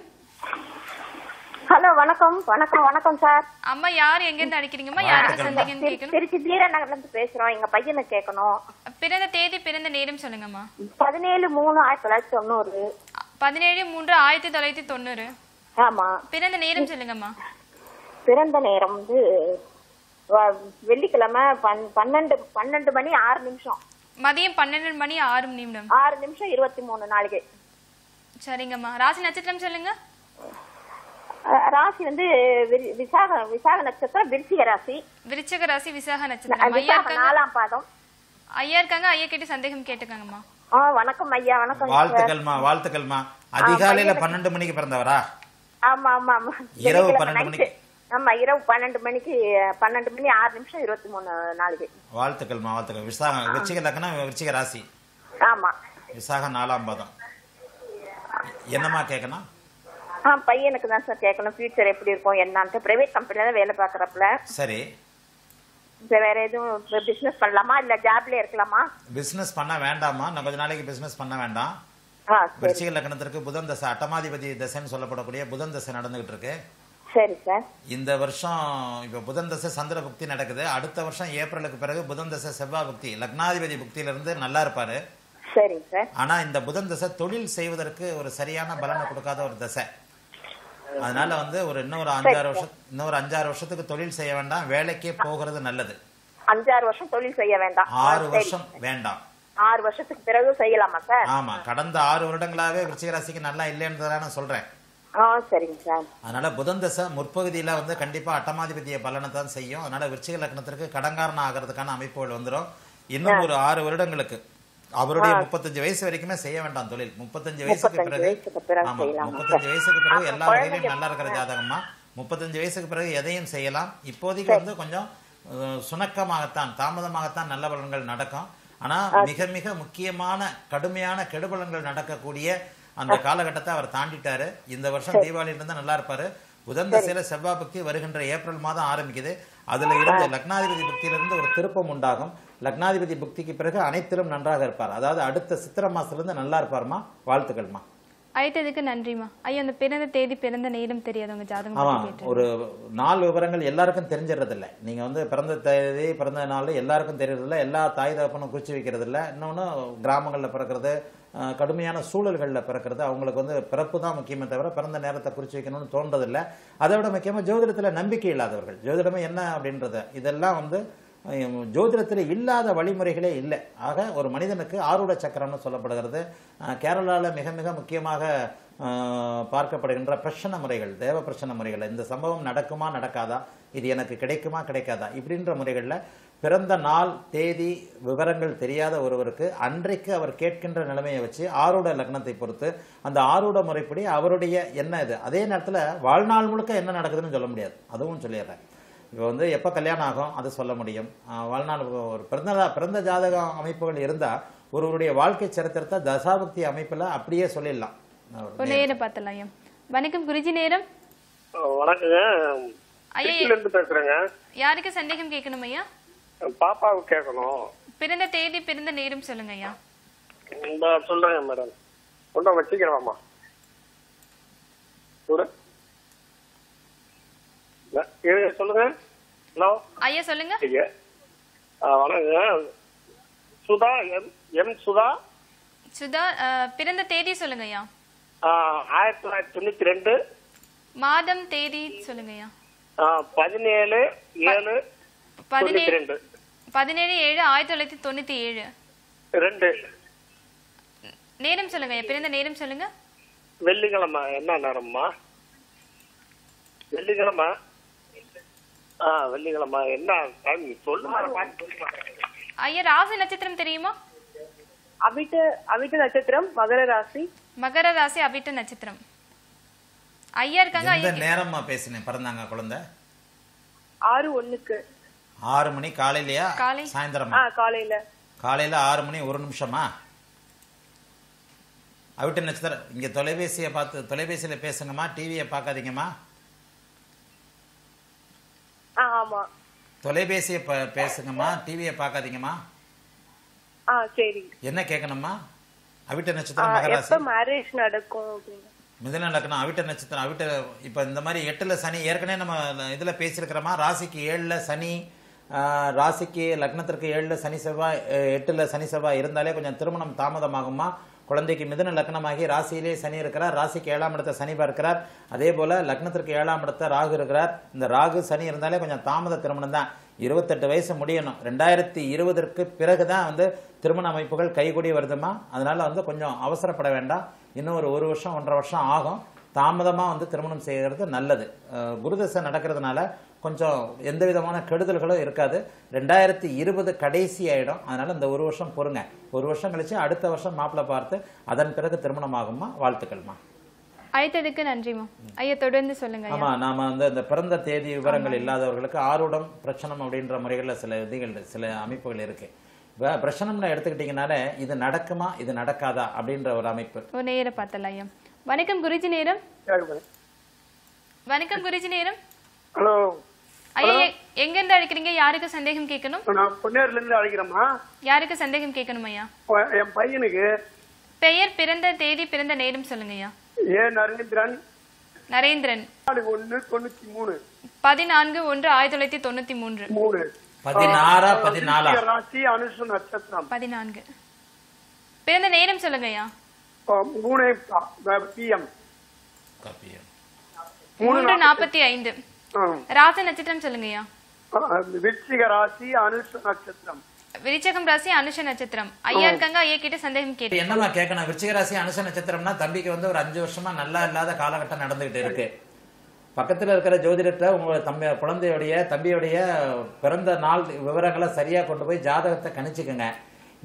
ஹலோ வணக்கம் வணக்கம் வணக்கம் சார் அம்மா யார் எங்க இருந்து அடிக்கிறீங்கம்மா யாருக்கு சந்தேகம் கேட்கணும் திருச்சி தீரநகர்ல இருந்து பேசுறோம் எங்க பையனுக்கு கேட்கணும் பிறந்த தேதி பிறந்த நேரம் சொல்லுங்கம்மா பதினேழு மூணு ஆயிரத்தி தொள்ளாயிரத்தி தொண்ணூறு பதினேழு மூன்று ஆயிரத்தி தொள்ளாயிரத்தி தொண்ணூறு ஆமா பிறந்த நேரம் சொல்லுங்கம்மா பிறந்த நேரம் வந்து வ- வெள்ளிக்கிழமை பன்- பன்னெண்டு பன்னெண்டு மணி ஆறு நிமிஷம் மதியம் பன்னெண்டு மணி ஆறு நிமிடம் ஆறு நிமிஷம் இருபத்தி மூணு நாளைக்கு சரிங்கம்மா ராசி நட்சத்திரம் சொல்லுங்க அஹ் ராசி வந்து வி- விசாக விசாக நட்சத்திரம் விருச்சிக ராசி விருச்சக ராசி விசாக நட்சத்திரம் ஐயா விசாக இருக்காங்க நாலாம் பாதம் ஐயா இருக்காங்க ஐயா கிட்ட சந்தேகம் கேட்டுக்கங்கம்மா ஆ வணக்கம் ஐயா வணக்கம் சார். வாழ்த்துக்கள்மா வாழ்த்துக்கள்மா அதிகாலையில பன்னெண்டு மணிக்கு பிறந்தவரா ஆமா ஆமா ஆமா இரவு வெள்ளிக்கிழமை பன்னெண்டு night. மணிக்கு. ஆமா இரவு பன்னெண்டு மணிக்கு பன்னெண்டு மணி ஆறு நிமிஷம் இருபத்தி மூணு நாளைக்கு வாழ்த்துக்கள்மா வாழ்த்துக்கள் விசாக விருச்சிக லக்னம் விருச்சிக ராசி ஆமா விசாக நாலாம் பாதம் என்னம்மா கேட்கணும் ஆ பையனுக்கு தான் சார் கேட்கணும் ஃபியூச்சர் எப்படி இருக்கும் என்னன்ட்டு பிரைவேட் கம்பெனில தான் வேலை பாக்குறப்பல சரி வேற எதுவும் பிசினஸ் பண்ணலாமா இல்ல ஜாப்ல இருக்கலாமா பிசினஸ் பண்ண வேண்டாமா நான் கொஞ்ச நாளைக்கு பிசினஸ் பண்ண வேண்டாம் ஆ சரி விருச்சிக லக்னத்திற்கு புதன் தசை அட்டமாதிபதி தசைன்னு சொல்லப்படக்கூடிய புதன் தசை நடந்துகிட்டு இருக்கு சரி சார் இந்த வருஷம் இப்ப புதன் தசை சந்திர புக்தி நடக்குது அடுத்த வருஷம் ஏப்ரலுக்கு பிறகு புதன் தசை செவ்வாய் புக்தி லக்னாதிபதி புக்தியில இருந்து நல்லா இருப்பாரு சரிங்க சார் ஆனா இந்த புதன் தசை தொழில் செய்வதற்கு ஒரு சரியான பலனை கொடுக்காத ஒரு தசை அதனால வந்து ஒரு இன்னொரு அஞ்சாறு வருஷம் இன்னொரு அஞ்சாறு வருஷத்துக்கு தொழில் செய்ய வேண்டாம் வேலைக்கே போகிறது நல்லது அஞ்சாறு வருஷம் தொழில் செய்ய வேண்டாம் ஆறு சரி. வருஷம் வேண்டாம் ஆறு வருஷத்துக்கு பிறகு செய்யலாமா சார் ஆமா கடந்த ஆறு வருடங்களாவே விருச்சிக ராசிக்கு நல்லா இல்லைன்னு நான் சொல்றேன் ஆ சரிங்க சார் அதனால புதன் தசை முற்பகுதியில வந்து கண்டிப்பா அட்டமாதிபதிய பலனை தான் செய்யும் அதனால விருச்சிக லக்னத்திற்கு கடங்காரன் ஆகிறதுக்கான அமைப்புகள் வந்துடும் இன்னும் ஒரு ஆறு வருடங்களுக்கு அவருடைய ஆ. முப்பத்தஞ்சு வயசு வரைக்குமே செய்ய வேண்டாம் தொழில் முப்பத்தஞ்சு வயசுக்கு முப்பத்தஞ்சு பிறகு வயசுக்கு பிறகு ஆமா செய்யலாமா முப்பத்தஞ்சு வயசுக்கு பிறகு ஆ, எல்லா குழந்தைங்க- வகையிலும் நல்லா இருக்கிற ஜாதகமா முப்பத்தஞ்சு வயசுக்கு பிறகு எதையும் செய்யலாம் இப்போதைக்கு வந்து கொஞ்சம் அஹ், சுணக்கமாகத்தான் தாமதமாகத்தான் நல்ல பலன்கள் நடக்கும் ஆனா மிக மிக முக்கியமான கடுமையான கெடுபலன்கள் நடக்கக்கூடிய அந்த காலகட்டத்தை அவர் தாண்டிட்டாரு இந்த வருஷம் தீபாவளியில இருந்து நல்லா இருப்பாரு புதன் தசையில செவ்வாய் பக்தி வருகின்ற ஏப்ரல் மாதம் ஆரம்பிக்குது அதுல இருந்து லக்னாதிபதி புக்தியிலிருந்து ஒரு திருப்பம் உண்டாகும் லக்னாதிபதி புக்திக்கு பிறகு அனைத்திலும் நன்றாக இருப்பார் அதாவது அடுத்த சித்திரை மாசத்துல இருந்து நல்லா இருப்பாருமா வாழ்த்துக்கள்மா அழைத்ததுக்கு நன்றிம்மா ஐயா அந்த பிறந்த தேதி பிறந்த நேரம் தெரியாதவங்க ஜாதகம் ஆமா பத்தி கேட்டு ஒரு நாள் விவரங்கள் எல்லாருக்கும் தெரிஞ்சிடறது இல்ல நீங்க வந்து பிறந்த தேதி பிறந்த நாள் எல்லாருக்கும் தெரியறது இல்ல எல்லா தாய் தகப்பனும் குறிச்சு வைக்கிறது இல்ல இன்னொன்னு கிராமங்கள்ல பிறக்கிறது அஹ், கடுமையான சூழல்கள்ல பிறக்கிறது அவங்களுக்கு வந்து பிறப்பு தான் முக்கியமே தவிர பிறந்த நேரத்தை குறிச்சு வைக்கணும்னு தோன்றதில்ல அதை விட முக்கியமா ஜோதிடத்துல நம்பிக்கை இல்லாதவர்கள் ஜோதிடமே என்ன அப்படின்றது இதெல்லாம் வந்து அஹ், ஜோதிடத்தில் இல்லாத வழிமுறைகளே இல்லை ஆக ஒரு மனிதனுக்கு ஆரூட சக்கரம்னு சொல்லப்படுகிறது அஹ், கேரளால மிக மிக முக்கியமாக அஹ், பார்க்கப்படுகின்ற பிரச்சனை முறைகள் தேவ பிரச்சனை முறைகள் இந்த சம்பவம் நடக்குமா நடக்காதா இது எனக்கு கிடைக்குமா கிடைக்காதா இப்படின்ற முறைகளில் பிறந்த நாள் தேதி விவரங்கள் தெரியாத ஒருவருக்கு அன்றைக்கு அவர் கேட்கின்ற நிலைமையை வச்சு ஆரூட லக்னத்தை பொறுத்து அந்த ஆரூட முறைப்படி அவருடைய என்ன இது அதே நேரத்தில் வாழ்நாள் முழுக்க என்ன நடக்குதுன்னு சொல்ல முடியாது அதுவும் சொல்லிடுறேன் இப்போ வந்து எப்போ கல்யாணம் ஆகும் அது சொல்ல முடியும் ஆஹ் வாழ்நாள் ஒரு பிறந்த பிறந்த ஜாதக அமைப்புகள் இருந்தால் ஒருவருடைய வாழ்க்கை சரித்திரத்தை தசாபக்தி அமைப்பில் அப்படியே சொல்லிடலாம் ஒரு நேரம் பார்த்தலாம் ஐயா வணக்கம் குருஜி நேரம் வணக்கங்க ஐயா திருச்சியில இருந்து பேசுறேங்க யாருக்கு சந்தேகம் கேட்கணும் ஐயா பாப்பாவுக்கு கேட்கணும் பிறந்த தேதி பிறந்த நேரம் சொல்லுங்க ஐயா இந்த சொல்றேங்க மேடம் கொண்டு வச்சுக்கிறவாமா ஒரு இல்ல, இருங்க, சொல்லுங்க ஹலோ ஐயா சொல்லுங்க ஐயா ஆ, வணக்கங்க சுதா எம் எம் சுதா சுதா அஹ், பிறந்த தேதி சொல்லுங்க ஐயா ஆ, ஆயிரத்தி தொள்ளாயிரத்தி தொண்ணூத்தி ரெண்டு மாதம் தேதி சொல்லுங்க ஐயா ஆ, பதினேழு ஏழு தொண்ணூத்தி பதினேழு ரெண்டு பதினேழு ஏழு ஆயிரத்தி தொள்ளாயிரத்தி தொண்ணூத்தி ஏழு ரெண்டு நேரம் சொல்லுங்க ஐயா பிறந்த நேரம் சொல்லுங்க வெள்ளிக்கிழமை என்ன நேரம்மா வெள்ளிக்கிழமை ஆ வெள்ளிக்கிழமை என்ன டைம் சொல்லுமா சொல்லுமா ஐயா ராசி நட்சத்திரம் தெரியுமா அவிட்ட அவிட்ட நட்சத்திரம் மகர ராசி மகர ராசி அவிட்ட நட்சத்திரம் ஐயா இருக்காங்க எந்த ஐயா நேரமா பேசினேன் பிறந்தாங்க குழந்தை ஆறு ஒண்ணுக்கு ஆறு மணி காலையிலயா காலை. சாயந்தரமா ஆ காலையில காலையில ஆறு மணி ஒரு நிமிஷமா அவிட்ட நட்சத்திரம் இங்க தொலைபேசியை பார்த்து தொலைபேசியில பேசுங்கம்மா டிவியை பார்க்காதீங்கம்மா ஆ ஆமா தொலைபேசியை ப- பேசுங்கம்மா டிவியை பார்க்காதீங்கம்மா ஆ சரி என்ன கேட்கணும்மா அவிட்ட ஆ, நட்சத்திரம் மகராசி எப்ப மேரேஜ் நடக்கும் அப்படின்னு மிதன லக்னம் அவிட்ட நட்சத்திரம் அவிட்ட இப்ப இந்த மாதிரி எட்டுல சனி ஏற்கனவே நம்ம இதுல பேசியிருக்கிறோமா ராசிக்கு ஏழுல சனி ஆஹ், ராசிக்கு லக்னத்திற்கு ஏழுல சனி செவ்வாய் அஹ், எட்டுல சனி செவ்வாய் இருந்தாலே கொஞ்சம் திருமணம் தாமதமாகுமா குழந்தைக்கு மிதன லக்னமாகி ராசியிலே சனி இருக்கிறார் ராசிக்கு ஏழாம் இடத்த சனி பார்க்கிறார் அதே போல லக்னத்திற்கு ஏழாம் இடத்த ராகு இருக்கிறார் இந்த ராகு சனி இருந்தாலே கொஞ்சம் தாமத திருமணம் தான் இருபத்தெட்டு வயசு முடியணும் ரெண்டாயிரத்தி இருபதற்கு பிறகுதான் வந்து திருமண அமைப்புகள் கைகூடி வருதுமா அதனால வந்து கொஞ்சம் அவசரப்பட வேண்டாம் இன்னும் ஒரு ஒரு வருஷம் ஒன்றரை வருஷம் ஆகும் தாமதமா வந்து திருமணம் செய்கிறது நல்லது அஹ் குருதசை நடக்கிறதுனால கொஞ்சம் எந்த விதமான கெடுதல்களும் இருக்காது ரெண்டாயிரத்தி இருபது கடைசி ஆயிடும் அதனால இந்த ஒரு வருஷம் பொறுங்க ஒரு வருஷம் கழிச்சு அடுத்த வருஷம் மாப்பிள்ளை பார்த்து அதன் பிறகு திருமணம் ஆகுமா வாழ்த்துக்கள்மா அழைத்ததுக்கு நன்றிமா ஐயா தொடர்ந்து சொல்லுங்க ஐயா ஆமா நாம வந்து இந்த பிறந்த தேதி விவரங்கள் இல்லாதவர்களுக்கு ஆருடம் பிரச்சனம் அப்படின்ற முறைகள்ல சில விதிகள் சில அமைப்புகள் இருக்கு இப்ப பிரச்சனம்னு எடுத்துக்கிட்டீங்கனாலே இது நடக்குமா இது நடக்காதா அப்படின்ற ஒரு அமைப்பு ஒரு நேரம் பார்த்தலாம் ஐயா வணக்கம் குருஜி நேரம் வணக்கம் குருஜி நேரம் ஹலோ ஐயா எ- எங்க இருந்து அழைக்கிறீங்க யாருக்கு சந்தேகம் கேட்கணும் நான் பொன்னேர்ல இருந்து அழைக்கிறேம்மா யாருக்கு சந்தேகம் கேட்கணும் ஐயா உ- என் பையனுக்கு பெயர் பிறந்த தேதி பிறந்த நேரம் சொல்லுங்க ஐயா ஏ நரேந்திரன் நரேந்திரன் நாலு ஒண்ணு தொண்ணூத்தி மூணு பதினான்கு ஒன்று ஆயிரத்தி தொள்ளாயிரத்தி தொண்ணூத்தி மூன்று மூணு பதினாறா பதினாலா விருச்சிக ராசி அனுஷ நட்சத்திரம் பதினான்கு பிறந்த நேரம் சொல்லுங்க ஐயா மூணு பிஎம் மூன்று நாற்பத்தி ஐந்து ராசி நட்சத்திரம் சொல்லுங்க ஐயா விருச்சிக ராசி அனுஷ நட்சத்திரம் விருச்சகம் ராசி அனுஷ நட்சத்திரம் ஐயா இருக்காங்க ஐயா கிட்ட சந்தேகம் கேட்டு என்னம்மா கேட்கணும் விருச்சிக ராசி அனுச நட்சத்திரம்னா தம்பிக்கு வந்து ஒரு அஞ்சு வருஷமா நல்லா இல்லாத காலகட்டம் நடந்துகிட்டு இருக்கு பக்கத்துல இருக்கிற ஜோதிடத்தை உங்க தம்பி குழந்தையுடைய தம்பியுடைய பிறந்த நாள் விவரங்களை சரியா கொண்டு போய் ஜாதகத்தை கணிச்சுக்கோங்க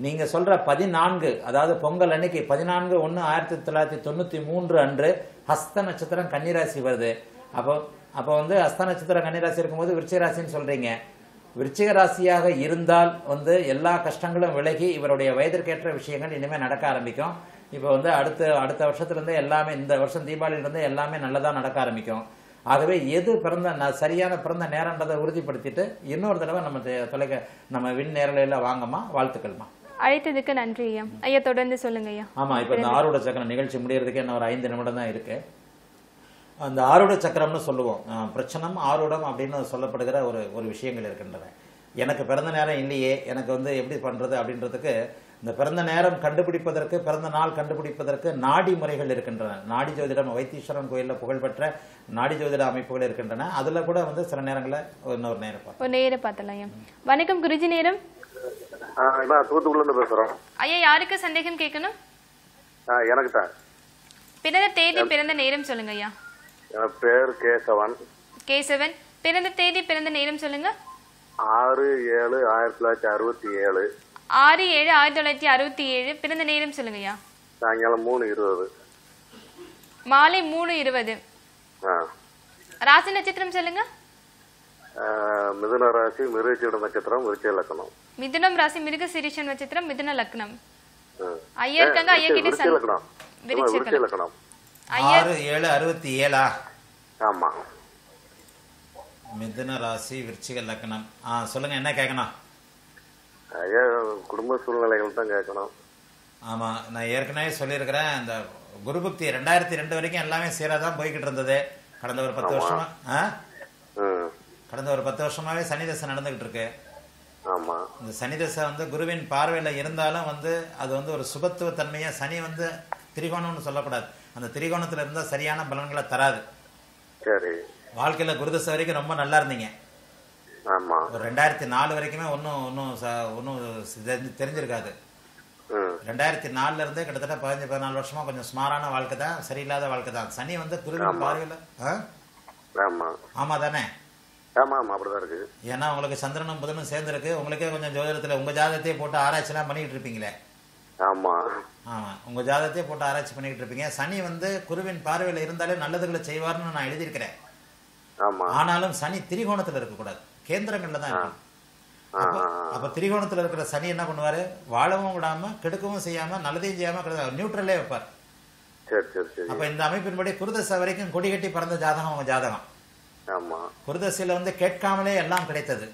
நீங்க சொல்ற பதினான்கு அதாவது பொங்கல் அன்னைக்கு பதினான்கு ஒன்று ஆயிரத்தி தொள்ளாயிரத்தி தொண்ணூத்தி மூன்று அன்று ஹஸ்த நட்சத்திரம் கன்னிராசி வருது அப்போ அப்போ வந்து ஹஸ்த நட்சத்திரம் கன்னிராசி இருக்கும்போது விருச்சிக ராசின்னு சொல்றீங்க விருச்சிக ராசியாக இருந்தால் வந்து எல்லா கஷ்டங்களும் விலகி இவருடைய வயதிற்கேற்ற விஷயங்கள் இனிமேல் நடக்க ஆரம்பிக்கும் இப்போ வந்து அடுத்த அடுத்த வருஷத்துலேருந்து எல்லாமே இந்த வருஷம் தீபாவளியிலேருந்து எல்லாமே நல்லதாக நடக்க ஆரம்பிக்கும் ஆகவே எது பிறந்த ந- சரியான பிறந்த நேரன்றதை உறுதிப்படுத்திட்டு இன்னொரு தடவை நம்ம தெ- தொலைக்க நம்ம விண் நேரலையில் வாங்கம்மா வாழ்த்துக்கள்மா அழைத்ததுக்கு நன்றி ஐயா ஐயா தொடர்ந்து சொல்லுங்க ஐயா ஆமா இப்போ இந்த ஆரோட சக்கரம் நிகழ்ச்சி முடியறதுக்கு இன்னும் ஒரு ஐந்து நிமிடம் தான் இருக்கு அந்த ஆரோட சக்கரம்னு சொல்லுவோம் அஹ், பிரச்சனம் ஆரோடம் அப்படின்னு சொல்லப்படுகிற ஒரு ஒரு விஷயங்கள் இருக்கின்றன எனக்கு பிறந்த நேரம் இல்லையே எனக்கு வந்து எப்படி பண்றது அப்படின்றதுக்கு இந்த பிறந்த நேரம் கண்டுபிடிப்பதற்கு பிறந்த நாள் கண்டுபிடிப்பதற்கு நாடி முறைகள் இருக்கின்றன நாடி ஜோதிடம் வைத்தீஸ்வரன் கோயிலில் புகழ்பெற்ற நாடி ஜோதிட அமைப்புகள் இருக்கின்றன அதுல கூட வந்து சில நேரங்களில் இன்னொரு நேரம் பார்ப்போம். ஒரு நேர பார்த்தலாம் ஐயா வணக்கம் குருஜி நேரம் நான் தூத்துக்குள்ள இருந்து பேசுறோம் ஐயா யாருக்கு சந்தேகம் கேட்கணும் ஆ, எனக்கு தான் பிறந்த தேதி பிறந்த நேரம் சொல்லுங்க ஐயா என் பேர் கேசவன் கேசவன் பிறந்த தேதி பிறந்த நேரம் சொல்லுங்க ஆறு ஏழு ஆயிரத்தி தொள்ளாயிரத்தி அறுபத்தி ஏழு ஆறு ஏழு ஆயிரத்தி தொள்ளாயிரத்தி அறுபத்தி ஏழு பிறந்த நேரம் சொல்லுங்க ஐயா சாயங்காலம் மூணு இருபது மாலை மூணு இருபது ஆ ராசி நட்சத்திரம் சொல்லுங்க ஆ, மிதுன ராசி மிருகச்சீட நட்சத்திரம் விருச்சிக லக்கணம் மிதுனம் ராசி மிருக சிரீஷன் நட்சத்திரம் மிதுன லக்னம் ஆ. ஐயா இருக்காங்க ஐயா கிட்ட விருச்சிக சந்- லக்கணம் ஆமா, விருச்சிக விருச்சிக லக்கணம் ஐயா ஆறு ஏழு அறுபத்தி ஏழா ஆமா மிதுன ராசி விருச்சிக லக்னம் ஆ சொல்லுங்க என்ன கேட்கணும் ஐயா குடும்ப சூழ்நிலைகள் தான் கேட்கணும் ஆமா நான் ஏற்கனவே சொல்லியிருக்கிறேன் இந்த குருபக்தி ரெண்டாயிரத்தி ரெண்டு வரைக்கும் எல்லாமே சீராக தான் போய்கிட்டு இருந்தது கடந்த ஒரு பத்து ஆமா. வருஷமா ஆ? ம் கடந்த ஒரு பத்து வருஷமாவே சனி தசை நடந்துகிட்டு இருக்கு ஆமா இந்த சனி தசை வந்து குருவின் பார்வையில இருந்தாலும் வந்து அது வந்து ஒரு சுபத்துவ தன்மையா சனி வந்து திரிகோணம்னு சொல்லக்கூடாது அந்த திரிகோணத்துல இருந்தா சரியான பலன்களை தராது சரி வாழ்க்கையில குருதசை வரைக்கும் ரொம்ப நல்லா இருந்தீங்க ஆமா ஒரு ரெண்டாயிரத்தி நாலு வரைக்குமே ஒன்றும் ஒன்றும் ஒன்றும் தெரிஞ்சிருக்காது ம் ரெண்டாயிரத்தி நாலுல இருந்தே கிட்டத்தட்ட பதினஞ்சு பதினாலு வருஷமா கொஞ்சம் சுமாரான வாழ்க்கை தான் சரியில்லாத வாழ்க்கை தான் சனி வந்து குருவின் ஆமா. பார்வையில ஆ? ஆமா ஆமா தானே ஆமா ஆமா அப்படிதான் இருக்கு ஏன்னா உங்களுக்கு சந்திரனும் புதனும் சேர்ந்துருக்கு உங்களுக்கே கொஞ்சம் ஜோதிடத்துல உங்க ஜாதகத்தையே போட்டு ஆராய்ச்சிலாம் பண்ணிக்கிட்டு இருப்பீங்களே ஆமா ஆமா உங்க ஜாதகத்தையே போட்டு ஆராய்ச்சி பண்ணிக்கிட்டு இருப்பீங்க சனி வந்து குருவின் பார்வையில இருந்தாலே நல்லதுகளை செய்வார்னு நான் எழுதியிருக்கிறேன் ஆமா ஆனாலும் சனி திரிகோணத்துல இருக்கக்கூடாது கேந்திரங்கள்ல தான் இருக்கணும் ஆ, அப்ப- ஆ, ஆ. அப்ப திரிகோணத்துல இருக்கிற சனி என்ன பண்ணுவாரு வாழவும் விடாம கெடுக்கவும் செய்யாம நல்லதையும் செய்யாம கெடுக்க- நியூட்ரலே வைப்பார் சரி சரி சரி அப்ப இந்த அமைப்பின்படி குருதசை வரைக்கும் கொடி கட்டி பிறந்த ஜாதகம் உங்க ஜாதகம் ஆமா குருதசையில வந்து கேட்காமலே எல்லாம் கிடைத்தது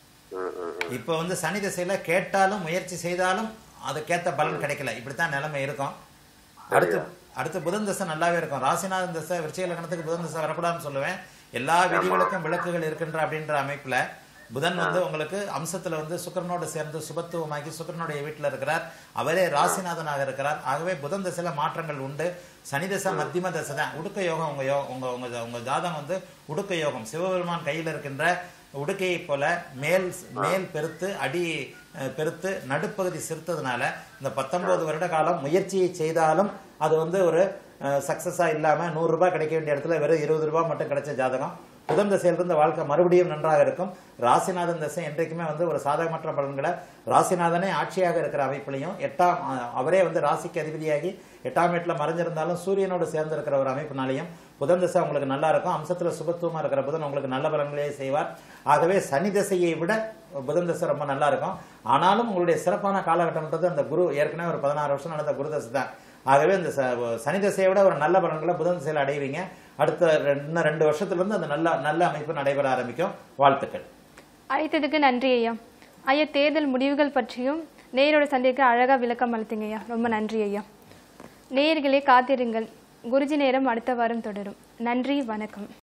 ம் ம் ம். இப்ப வந்து சனி திசையில கேட்டாலும் முயற்சி செய்தாலும் அதுக்கேத்த பலன் கிடைக்கல இப்படித்தான் நிலைமை இருக்கும் அடுத்து அடுத்து புதன் தசை நல்லாவே இருக்கும் ராசிநாதன் தசை விருச்சிக லக்னத்துக்கு புதன் தசை வரக்கூடாதுன்னு சொல்லுவேன் எல்லா விதிகளுக்கும் விளக்குகள் இருக்கின்ற அப்படின்ற அமைப்புல புதன் வந்து உங்களுக்கு அம்சத்துல வந்து சுக்கிரனோடு சேர்ந்து சுபத்துவமாக்கி சுக்கிரனுடைய வீட்டுல இருக்கிறார் அவரே ராசிநாதனாக இருக்கிறார் ஆகவே புதன் தசையில மாற்றங்கள் உண்டு சனி தசை மத்தியம தசை தான் உடுக்க யோகம் உங்க யோ உங்க உங்க உங்க ஜாதகம் வந்து உடுக்க யோகம் சிவபெருமான் கையில் இருக்கின்ற உடுக்கையை போல மேல் மேல் பெருத்து அடி அஹ், பெருத்து நடுப்பகுதி சிறுத்ததுனால இந்த பத்தொன்பது வருட காலம் முயற்சியை செய்தாலும் அது வந்து ஒரு சக்சஸா இல்லாம நூறு ரூபாய் கிடைக்க வேண்டிய இடத்துல வெறும் இருபது ரூபாய் மட்டும் கிடைச்ச ஜாதகம் புதன் தசையிலிருந்து வாழ்க்கை மறுபடியும் நன்றாக இருக்கும் ராசிநாதன் தசை என்றைக்குமே வந்து ஒரு சாதகமற்ற பலன்களை ராசிநாதனே ஆட்சியாக இருக்கிற அமைப்பிலையும் எட்டாம் அஹ், அவரே வந்து ராசிக்கு அதிபதியாகி எட்டாம் வீட்டுல மறைஞ்சிருந்தாலும் சூரியனோடு சேர்ந்து இருக்கிற ஒரு அமைப்பினாலையும் புதன் தசை உங்களுக்கு நல்லா இருக்கும் அம்சத்துல சுபத்துவமா இருக்கிற புதன் உங்களுக்கு நல்ல பலன்களே செய்வார் ஆகவே சனி தசையை விட புதன் தசை ரொம்ப நல்லா இருக்கும் ஆனாலும் உங்களுடைய சிறப்பான காலகட்டம்ன்றது அந்த குரு ஏற்கனவே ஒரு பதினாறு வருஷம் நடந்த குரு தசை தான் ஆகவே இந்த ச- சனி தசையை விட ஒரு நல்ல பலன்களை புதன் திசையில் அடைவீங்க அடுத்த ரெண்டு- இன்னும் ரெண்டு வருஷத்துல இருந்து அந்த நல்ல நல்ல அமைப்பு நடைபெற ஆரம்பிக்கும் வாழ்த்துக்கள் அழைத்ததுக்கு நன்றி ஐயா ஐயா தேர்தல் முடிவுகள் பற்றியும் நேரோட சந்தேகக்கு அழகா விளக்கம் அளித்தீங்க ஐயா ரொம்ப நன்றி ஐயா நேயர்களே காத்திருங்கள் குருஜி நேரம் அடுத்த வாரம் தொடரும் நன்றி வணக்கம்